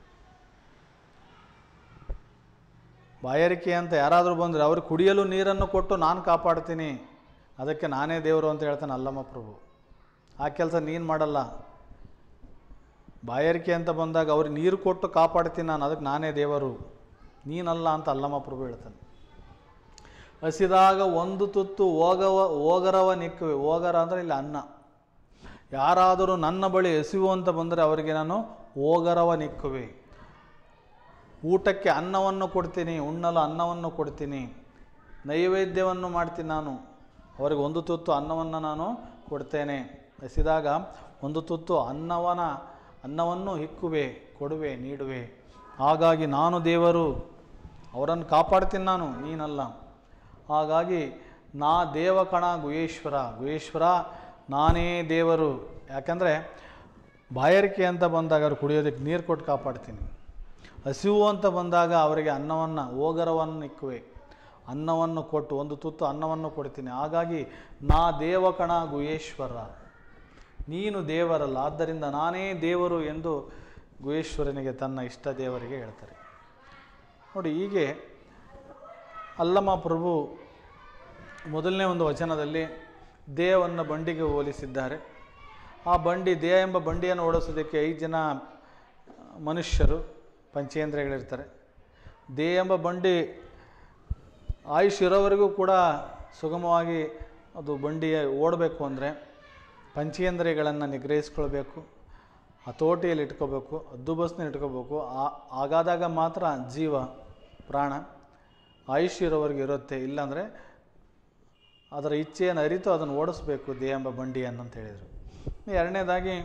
ಬಾಯಾರಿಕೆ ಅಂತ ಯಾರಾದರೂ ಬಂದರೆ ಅವ್ರಿಗೆ ಕುಡಿಯಲು ನೀರನ್ನು ಕೊಟ್ಟು ನಾನು ಕಾಪಾಡ್ತೀನಿ ಅದಕ್ಕೆ ನಾನೇ ದೇವರು ಅಂತ ಹೇಳ್ತಾನೆ ಅಲ್ಲಮ್ಮ ಪ್ರಭು ಆ ಕೆಲಸ ನೀನು ಮಾಡಲ್ಲ ಬಾಯಾರಿಕೆ ಅಂತ ಬಂದಾಗ ಅವ್ರಿಗೆ ನೀರು ಕೊಟ್ಟು ಕಾಪಾಡ್ತೀನಿ ನಾನು ಅದಕ್ಕೆ ನಾನೇ ದೇವರು ನೀನಲ್ಲ ಅಂತ ಅಲ್ಲಮ್ಮ ಪ್ರಭು ಹೇಳ್ತಾನೆ ಹಸಿದಾಗ ಒಂದು ತುತ್ತು ಓಗವ ಓಗರವ ನಿಕ್ಕುವೆ ಓಗರ ಅಂದರೆ ಇಲ್ಲಿ ಅನ್ನ ಯಾರಾದರೂ ನನ್ನ ಬಳಿ ಹಸಿವು ಅಂತ ಬಂದರೆ ಅವರಿಗೆ ನಾನು ಓಗರವ ನಿಕ್ಕುವೆ ಊಟಕ್ಕೆ ಅನ್ನವನ್ನು ಕೊಡ್ತೀನಿ ಉಣ್ಣಲು ಅನ್ನವನ್ನು ಕೊಡ್ತೀನಿ ನೈವೇದ್ಯವನ್ನು ಮಾಡ್ತೀನಿ ನಾನು ಅವರಿಗೆ ಒಂದು ತುತ್ತು ಅನ್ನವನ್ನು ನಾನು ಕೊಡ್ತೇನೆ ಹಸಿದಾಗ ಒಂದು ತುತ್ತು ಅನ್ನವನ ಅನ್ನವನ್ನು ಹಿಕ್ಕುವೆ ಕೊಡುವೆ ನೀಡುವೆ ಹಾಗಾಗಿ ನಾನು ದೇವರು ಅವರನ್ನು ಕಾಪಾಡ್ತೀನಿ ನಾನು ನೀನಲ್ಲ ಹಾಗಾಗಿ ನಾ ದೇವಕಣ ಗುಹೇಶ್ವರ ಗುಹೇಶ್ವರ ನಾನೇ ದೇವರು ಯಾಕಂದರೆ ಬಾಯಾರಿಕೆ ಅಂತ ಬಂದಾಗ ಅವ್ರು ಕುಡಿಯೋದಕ್ಕೆ ನೀರು ಕೊಟ್ಟು ಕಾಪಾಡ್ತೀನಿ ಹಸಿವು ಅಂತ ಬಂದಾಗ ಅವರಿಗೆ ಅನ್ನವನ್ನು ಓಗರವನ್ನು ಇಕ್ಕುವೆ ಅನ್ನವನ್ನು ಕೊಟ್ಟು ಒಂದು ತುತ್ತು ಅನ್ನವನ್ನು ಕೊಡ್ತೀನಿ ಹಾಗಾಗಿ ನಾ ದೇವಕಣ ಗುಹೇಶ್ವರ ನೀನು ದೇವರಲ್ಲ ಆದ್ದರಿಂದ ನಾನೇ ದೇವರು ಎಂದು ಗುಹೇಶ್ವರನಿಗೆ ತನ್ನ ಇಷ್ಟ ದೇವರಿಗೆ ಹೇಳ್ತಾರೆ ನೋಡಿ ಹೀಗೆ ಅಲ್ಲಮ ಪ್ರಭು ಮೊದಲನೇ ಒಂದು ವಚನದಲ್ಲಿ ದೇಹವನ್ನು ಬಂಡಿಗೆ ಹೋಲಿಸಿದ್ದಾರೆ ಆ ಬಂಡಿ ದೇಹ ಎಂಬ ಬಂಡಿಯನ್ನು ಓಡಿಸೋದಕ್ಕೆ ಐದು ಜನ ಮನುಷ್ಯರು ಪಂಚೇಂದ್ರಿಯಗಳಿರ್ತಾರೆ ದೇಹ ಎಂಬ ಬಂಡಿ ಆಯುಷ್ ಇರೋವರೆಗೂ ಕೂಡ ಸುಗಮವಾಗಿ ಅದು ಬಂಡಿ ಓಡಬೇಕು ಅಂದರೆ ಪಂಚೇಂದ್ರಿಯಗಳನ್ನು ನಿಗ್ರಹಿಸ್ಕೊಳ್ಬೇಕು ಹತೋಟಿಯಲ್ಲಿ ಇಟ್ಕೋಬೇಕು ಹದ್ದುಬಸ್ನ ಇಟ್ಕೋಬೇಕು ಆ ಹಾಗಾದಾಗ ಮಾತ್ರ ಜೀವ ಪ್ರಾಣ ಆಯುಷ್ ಇರೋವರೆಗೆ ಇರುತ್ತೆ ಇಲ್ಲಾಂದರೆ ಅದರ ಇಚ್ಛೆಯನ್ನು ಅರಿತು ಅದನ್ನು ಓಡಿಸ್ಬೇಕು ದೇಹ ಎಂಬ ಬಂಡಿಯನ್ನು ಅಂತ ಹೇಳಿದರು ಎರಡನೇದಾಗಿ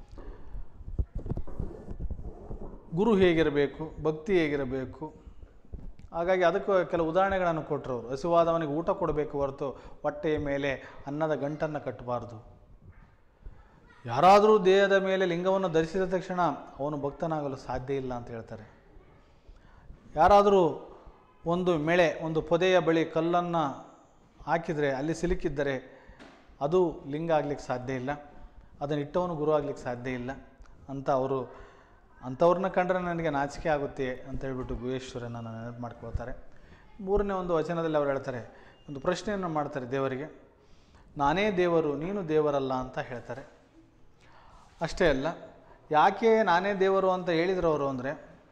ಗುರು ಹೇಗಿರಬೇಕು ಭಕ್ತಿ ಹೇಗಿರಬೇಕು ಹಾಗಾಗಿ ಅದಕ್ಕೆ ಕೆಲವು ಉದಾಹರಣೆಗಳನ್ನು ಕೊಟ್ಟರು ಅವರು ಹಸಿವಾದವನಿಗೆ ಊಟ ಕೊಡಬೇಕು ಹೊರತು ಹೊಟ್ಟೆಯ ಮೇಲೆ ಅನ್ನದ ಗಂಟನ್ನು ಕಟ್ಟಬಾರ್ದು ಯಾರಾದರೂ ದೇಹದ ಮೇಲೆ ಲಿಂಗವನ್ನು ಧರಿಸಿದ ತಕ್ಷಣ ಅವನು ಭಕ್ತನಾಗಲು ಸಾಧ್ಯ ಇಲ್ಲ ಅಂತ ಹೇಳ್ತಾರೆ ಯಾರಾದರೂ ಒಂದು ಮೇಳೆ ಒಂದು ಪೊದೆಯ ಬಳಿ ಕಲ್ಲನ್ನು ಹಾಕಿದರೆ ಅಲ್ಲಿ ಸಿಲುಕಿದ್ದರೆ ಅದು ಲಿಂಗ ಆಗ್ಲಿಕ್ಕೆ ಸಾಧ್ಯ ಇಲ್ಲ ಅದನ್ನು ಇಟ್ಟವನು ಗುರು ಆಗ್ಲಿಕ್ಕೆ ಸಾಧ್ಯ ಇಲ್ಲ ಅಂತ ಅವರು ಅಂಥವ್ರನ್ನ ಕಂಡ್ರೆ ನನಗೆ ನಾಚಿಕೆ ಆಗುತ್ತೆ ಅಂತ ಹೇಳ್ಬಿಟ್ಟು ಗುಹೇಶ್ವರನನ್ನು ನೆನಪು ಮಾಡ್ಕೊಳ್ತಾರೆ ಮೂರನೇ ಒಂದು ವಚನದಲ್ಲಿ ಅವ್ರು ಹೇಳ್ತಾರೆ ಒಂದು ಪ್ರಶ್ನೆಯನ್ನು ಮಾಡ್ತಾರೆ ದೇವರಿಗೆ ನಾನೇ ದೇವರು ನೀನು ದೇವರಲ್ಲ ಅಂತ ಹೇಳ್ತಾರೆ ಅಷ್ಟೇ ಅಲ್ಲ ಯಾಕೆ ನಾನೇ ದೇವರು ಅಂತ ಹೇಳಿದ್ರು ಅವರು ಅಂದರೆ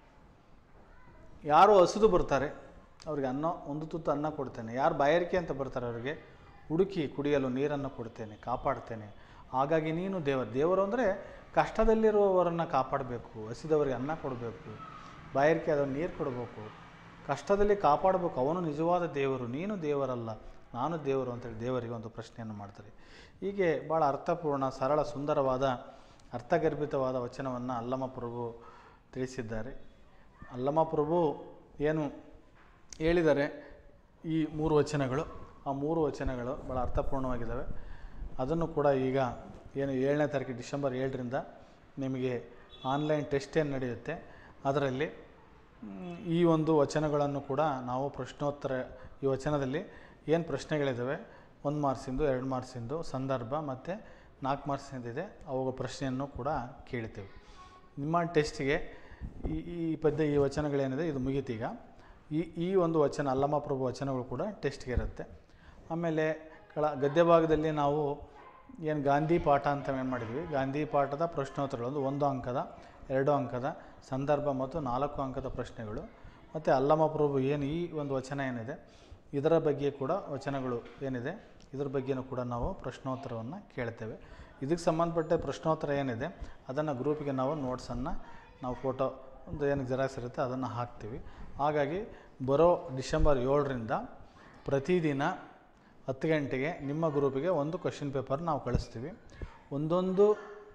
ಯಾರು ಹಸಿದು ಬರ್ತಾರೆ ಅವ್ರಿಗೆ ಅನ್ನ ಒಂದು ತುತ್ತು ಅನ್ನ ಕೊಡ್ತೇನೆ ಯಾರು ಬಾಯಾರಿಕೆ ಅಂತ ಬರ್ತಾರೆ ಅವರಿಗೆ ಹುಡುಕಿ ಕುಡಿಯಲು ನೀರನ್ನು ಕೊಡ್ತೇನೆ ಕಾಪಾಡ್ತೇನೆ ಹಾಗಾಗಿ ನೀನು ದೇವರು ದೇವರು ಅಂದರೆ ಕಷ್ಟದಲ್ಲಿರುವವರನ್ನು ಕಾಪಾಡಬೇಕು ಹಸಿದವರಿಗೆ ಅನ್ನ ಕೊಡಬೇಕು ಬಾಯಾರಿಕೆ ಆದವ್ರು ನೀರು ಕೊಡಬೇಕು ಕಷ್ಟದಲ್ಲಿ ಕಾಪಾಡಬೇಕು ಅವನು ನಿಜವಾದ ದೇವರು ನೀನು ದೇವರಲ್ಲ ನಾನು ದೇವರು ಅಂತೇಳಿ ದೇವರಿಗೆ ಒಂದು ಪ್ರಶ್ನೆಯನ್ನು ಮಾಡ್ತಾರೆ ಹೀಗೆ ಭಾಳ ಅರ್ಥಪೂರ್ಣ ಸರಳ ಸುಂದರವಾದ ಅರ್ಥಗರ್ಭಿತವಾದ ವಚನವನ್ನು ಅಲ್ಲಮ ಪ್ರಭು ತಿಳಿಸಿದ್ದಾರೆ ಅಲ್ಲಮ ಪ್ರಭು ಏನು ಹೇಳಿದ್ದಾರೆ ಈ ಮೂರು ವಚನಗಳು ಆ ಮೂರು ವಚನಗಳು ಭಾಳ ಅರ್ಥಪೂರ್ಣವಾಗಿದ್ದಾವೆ ಅದನ್ನು ಕೂಡ ಈಗ ಏನು ಏಳನೇ ತಾರೀಕು ಡಿಸೆಂಬರ್ ಏಳರಿಂದ ನಿಮಗೆ ಆನ್ಲೈನ್ ಟೆಸ್ಟ್ ಏನು ನಡೆಯುತ್ತೆ ಅದರಲ್ಲಿ ಮ್, ಈ ಒಂದು ವಚನಗಳನ್ನು ಕೂಡ ನಾವು ಪ್ರಶ್ನೋತ್ತರ ಈ ವಚನದಲ್ಲಿ ಏನು ಪ್ರಶ್ನೆಗಳಿದ್ದಾವೆ ಒಂದು ಮಾರ್ಕ್ಸಿಂದು ಎರಡು ಮಾರ್ಕ್ಸಿಂದು ಸಂದರ್ಭ ಮತ್ತು ನಾಲ್ಕು ಮಾರ್ಕ್ಸಿಂದಿದೆ ಅವುಗಳ ಪ್ರಶ್ನೆಯನ್ನು ಕೂಡ ಕೇಳ್ತೇವೆ ನಿಮ್ಮ ಟೆಸ್ಟಿಗೆ ಈ ಈ ಪದ್ಯ ಈ ವಚನಗಳೇನಿದೆ ಇದು ಮುಗೀತೀಗ ಈ ಈ ಒಂದು ವಚನ ಅಲ್ಲಮ ಪ್ರಭು ವಚನಗಳು ಕೂಡ ಟೆಸ್ಟ್ಗೆ ಇರುತ್ತೆ ಆಮೇಲೆ ಕೆಳ ಗದ್ಯ ಭಾಗದಲ್ಲಿ ನಾವು ಏನು ಗಾಂಧಿ ಪಾಠ ಅಂತ ಏನು ಮಾಡಿದ್ವಿ ಗಾಂಧಿ ಪಾಠದ ಪ್ರಶ್ನೋತ್ತರಗಳು ಒಂದು ಒಂದು ಅಂಕದ ಎರಡು ಅಂಕದ ಸಂದರ್ಭ ಮತ್ತು ನಾಲ್ಕು ಅಂಕದ ಪ್ರಶ್ನೆಗಳು ಮತ್ತು ಅಲ್ಲಮ ಪ್ರಭು ಏನು ಈ ಒಂದು ವಚನ ಏನಿದೆ ಇದರ ಬಗ್ಗೆ ಕೂಡ ವಚನಗಳು ಏನಿದೆ ಇದ್ರ ಬಗ್ಗೆನೂ ಕೂಡ ನಾವು ಪ್ರಶ್ನೋತ್ತರವನ್ನು ಕೇಳ್ತೇವೆ ಇದಕ್ಕೆ ಸಂಬಂಧಪಟ್ಟ ಪ್ರಶ್ನೋತ್ತರ ಏನಿದೆ ಅದನ್ನು ಗ್ರೂಪಿಗೆ ನಾವು ನೋಟ್ಸನ್ನು ನಾವು ಫೋಟೋ ಒಂದು ಏನು ಜೆರಾಕ್ಸ್ ಇರುತ್ತೆ ಅದನ್ನು ಹಾಕ್ತೀವಿ ಹಾಗಾಗಿ ಬರೋ ಡಿಸೆಂಬರ್ ಏಳರಿಂದ ಪ್ರತಿದಿನ ಹತ್ತು ಗಂಟೆಗೆ ನಿಮ್ಮ ಗ್ರೂಪಿಗೆ ಒಂದು ಕ್ವಶನ್ ಪೇಪರ್ ನಾವು ಕಳಿಸ್ತೀವಿ ಒಂದೊಂದು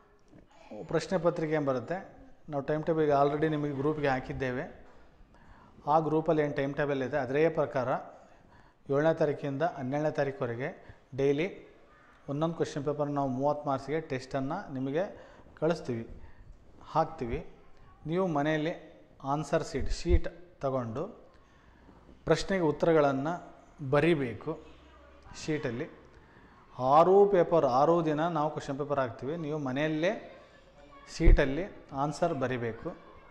ಪ್ರಶ್ನೆ ಪತ್ರಿಕೆ ಏನು ಬರುತ್ತೆ ನಾವು ಟೈಮ್ ಟೇಬಲ್ ಈಗ ಆಲ್ರೆಡಿ ನಿಮಗೆ ಗ್ರೂಪ್ಗೆ ಹಾಕಿದ್ದೇವೆ ಆ ಗ್ರೂಪಲ್ಲಿ ಏನು ಟೈಮ್ ಟೇಬಲ್ ಇದೆ ಅದರೇ ಪ್ರಕಾರ ಏಳನೇ ತಾರೀಕಿಂದ ಹನ್ನೆರಡನೇ ತಾರೀಕುವರೆಗೆ ಡೈಲಿ ಒಂದೊಂದು ಕ್ವಶನ್ ಪೇಪರ್ ನಾವು ಮೂವತ್ತು ಮಾರ್ಕ್ಸ್ಗೆ ಟೆಸ್ಟನ್ನು ನಿಮಗೆ ಕಳಿಸ್ತೀವಿ ಹಾಕ್ತೀವಿ ನೀವು ಮನೆಯಲ್ಲಿ ಆನ್ಸರ್ ಶೀಟ್ ಶೀಟ್ ತಗೊಂಡು ಪ್ರಶ್ನೆಗೆ ಉತ್ತರಗಳನ್ನು ಬರಿಬೇಕು ಶೀಟಲ್ಲಿ ಆರೂ ಪೇಪರ್ ಆರೂ ದಿನ ನಾವು ಕ್ವಶನ್ ಪೇಪರ್ ಹಾಕ್ತೀವಿ ನೀವು ಮನೆಯಲ್ಲೇ ಶೀಟಲ್ಲಿ ಆನ್ಸರ್ ಬರಿಬೇಕು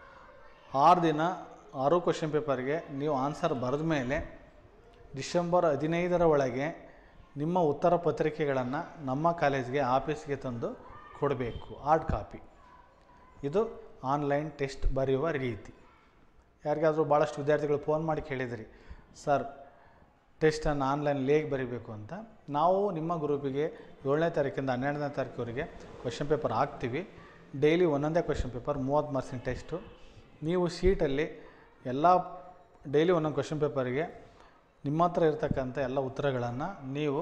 ಆರು ದಿನ ಆರು ಕ್ವಶನ್ ಪೇಪರ್ಗೆ ನೀವು ಆನ್ಸರ್ ಬರೆದ ಮೇಲೆ ಡಿಸೆಂಬರ್ ಹದಿನೈದರ ಒಳಗೆ ನಿಮ್ಮ ಉತ್ತರ ಪತ್ರಿಕೆಗಳನ್ನು ನಮ್ಮ ಕಾಲೇಜ್ಗೆ ಆಫೀಸ್ಗೆ ತಂದು ಕೊಡಬೇಕು ಹಾರ್ಡ್ ಕಾಪಿ ಇದು ಆನ್ಲೈನ್ ಟೆಸ್ಟ್ ಬರೆಯುವ ರೀತಿ ಯಾರಿಗಾದರೂ ಭಾಳಷ್ಟು ವಿದ್ಯಾರ್ಥಿಗಳು ಫೋನ್ ಮಾಡಿ ಕೇಳಿದ್ರಿ ಸರ್ ಟೆಸ್ಟನ್ನು ಆನ್ಲೈನ್ ಹೇಗೆ ಬರೀಬೇಕು ಅಂತ ನಾವು ನಿಮ್ಮ ಗ್ರೂಪಿಗೆ ಏಳನೇ ತಾರೀಕಿಂದ ಹನ್ನೆರಡನೇ ತಾರೀಕುವರೆಗೆ ಕ್ವಶನ್ ಪೇಪರ್ ಹಾಕ್ತೀವಿ ಡೈಲಿ ಒಂದೊಂದೇ ಕ್ವಶನ್ ಪೇಪರ್ ಮೂವತ್ತು ಮಾರ್ಕ್ಸಿನ ಟೆಸ್ಟು ನೀವು ಶೀಟಲ್ಲಿ ಎಲ್ಲ ಡೈಲಿ ಒಂದೊಂದು ಕ್ವಶನ್ ಪೇಪರಿಗೆ ನಿಮ್ಮ ಹತ್ರ ಇರತಕ್ಕಂಥ ಎಲ್ಲ ಉತ್ತರಗಳನ್ನು ನೀವು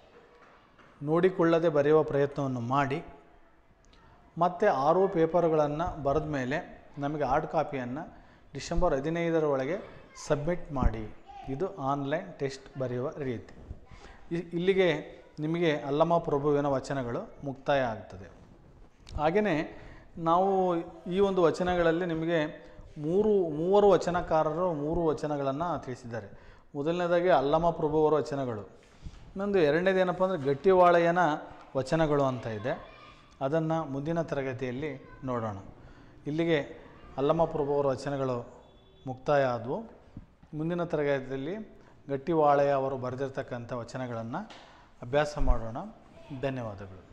ನೋಡಿಕೊಳ್ಳದೆ ಬರೆಯುವ ಪ್ರಯತ್ನವನ್ನು ಮಾಡಿ ಮತ್ತು ಆರು ಪೇಪರ್ಗಳನ್ನು ಬರೆದ ಮೇಲೆ ನಮಗೆ ಹಾರ್ಡ್ ಕಾಪಿಯನ್ನು ಡಿಸೆಂಬರ್ ಹದಿನೈದರ ಒಳಗೆ ಸಬ್ಮಿಟ್ ಮಾಡಿ ಇದು ಆನ್ಲೈನ್ ಟೆಸ್ಟ್ ಬರೆಯುವ ರೀತಿ ಇ- ಇಲ್ಲಿಗೆ ನಿಮಗೆ ಅಲ್ಲಮ ಪ್ರಭುವಿನ ವಚನಗಳು ಮುಕ್ತಾಯ ಆಗ್ತದೆ ಹಾಗೆಯೇ ನಾವು ಈ ಒಂದು ವಚನಗಳಲ್ಲಿ ನಿಮಗೆ ಮೂರು ಮೂವರು ವಚನಕಾರರು ಮೂರು ವಚನಗಳನ್ನು ತಿಳಿಸಿದ್ದಾರೆ ಮೊದಲನೇದಾಗಿ ಅಲ್ಲಮ ಪ್ರಭುವರ ವಚನಗಳು ಇನ್ನೊಂದು ಎರಡನೇದು ಏನಪ್ಪ ಅಂದರೆ ಗಟ್ಟಿವಾಳೆಯನ ವಚನಗಳು ಅಂತ ಇದೆ ಅದನ್ನು ಮುಂದಿನ ತರಗತಿಯಲ್ಲಿ ನೋಡೋಣ ಇಲ್ಲಿಗೆ ಅಲ್ಲಮ ಪ್ರಭುವರ ವಚನಗಳು ಮುಕ್ತಾಯ ಆದವು ಮುಂದಿನ ತರಗತಿಯಲ್ಲಿ ಗಟ್ಟಿವಾಳೆಯ ಅವರು ಬರೆದಿರ್ತಕ್ಕಂಥ ವಚನಗಳನ್ನು ಅಭ್ಯಾಸ ಮಾಡೋಣ ಧನ್ಯವಾದಗಳು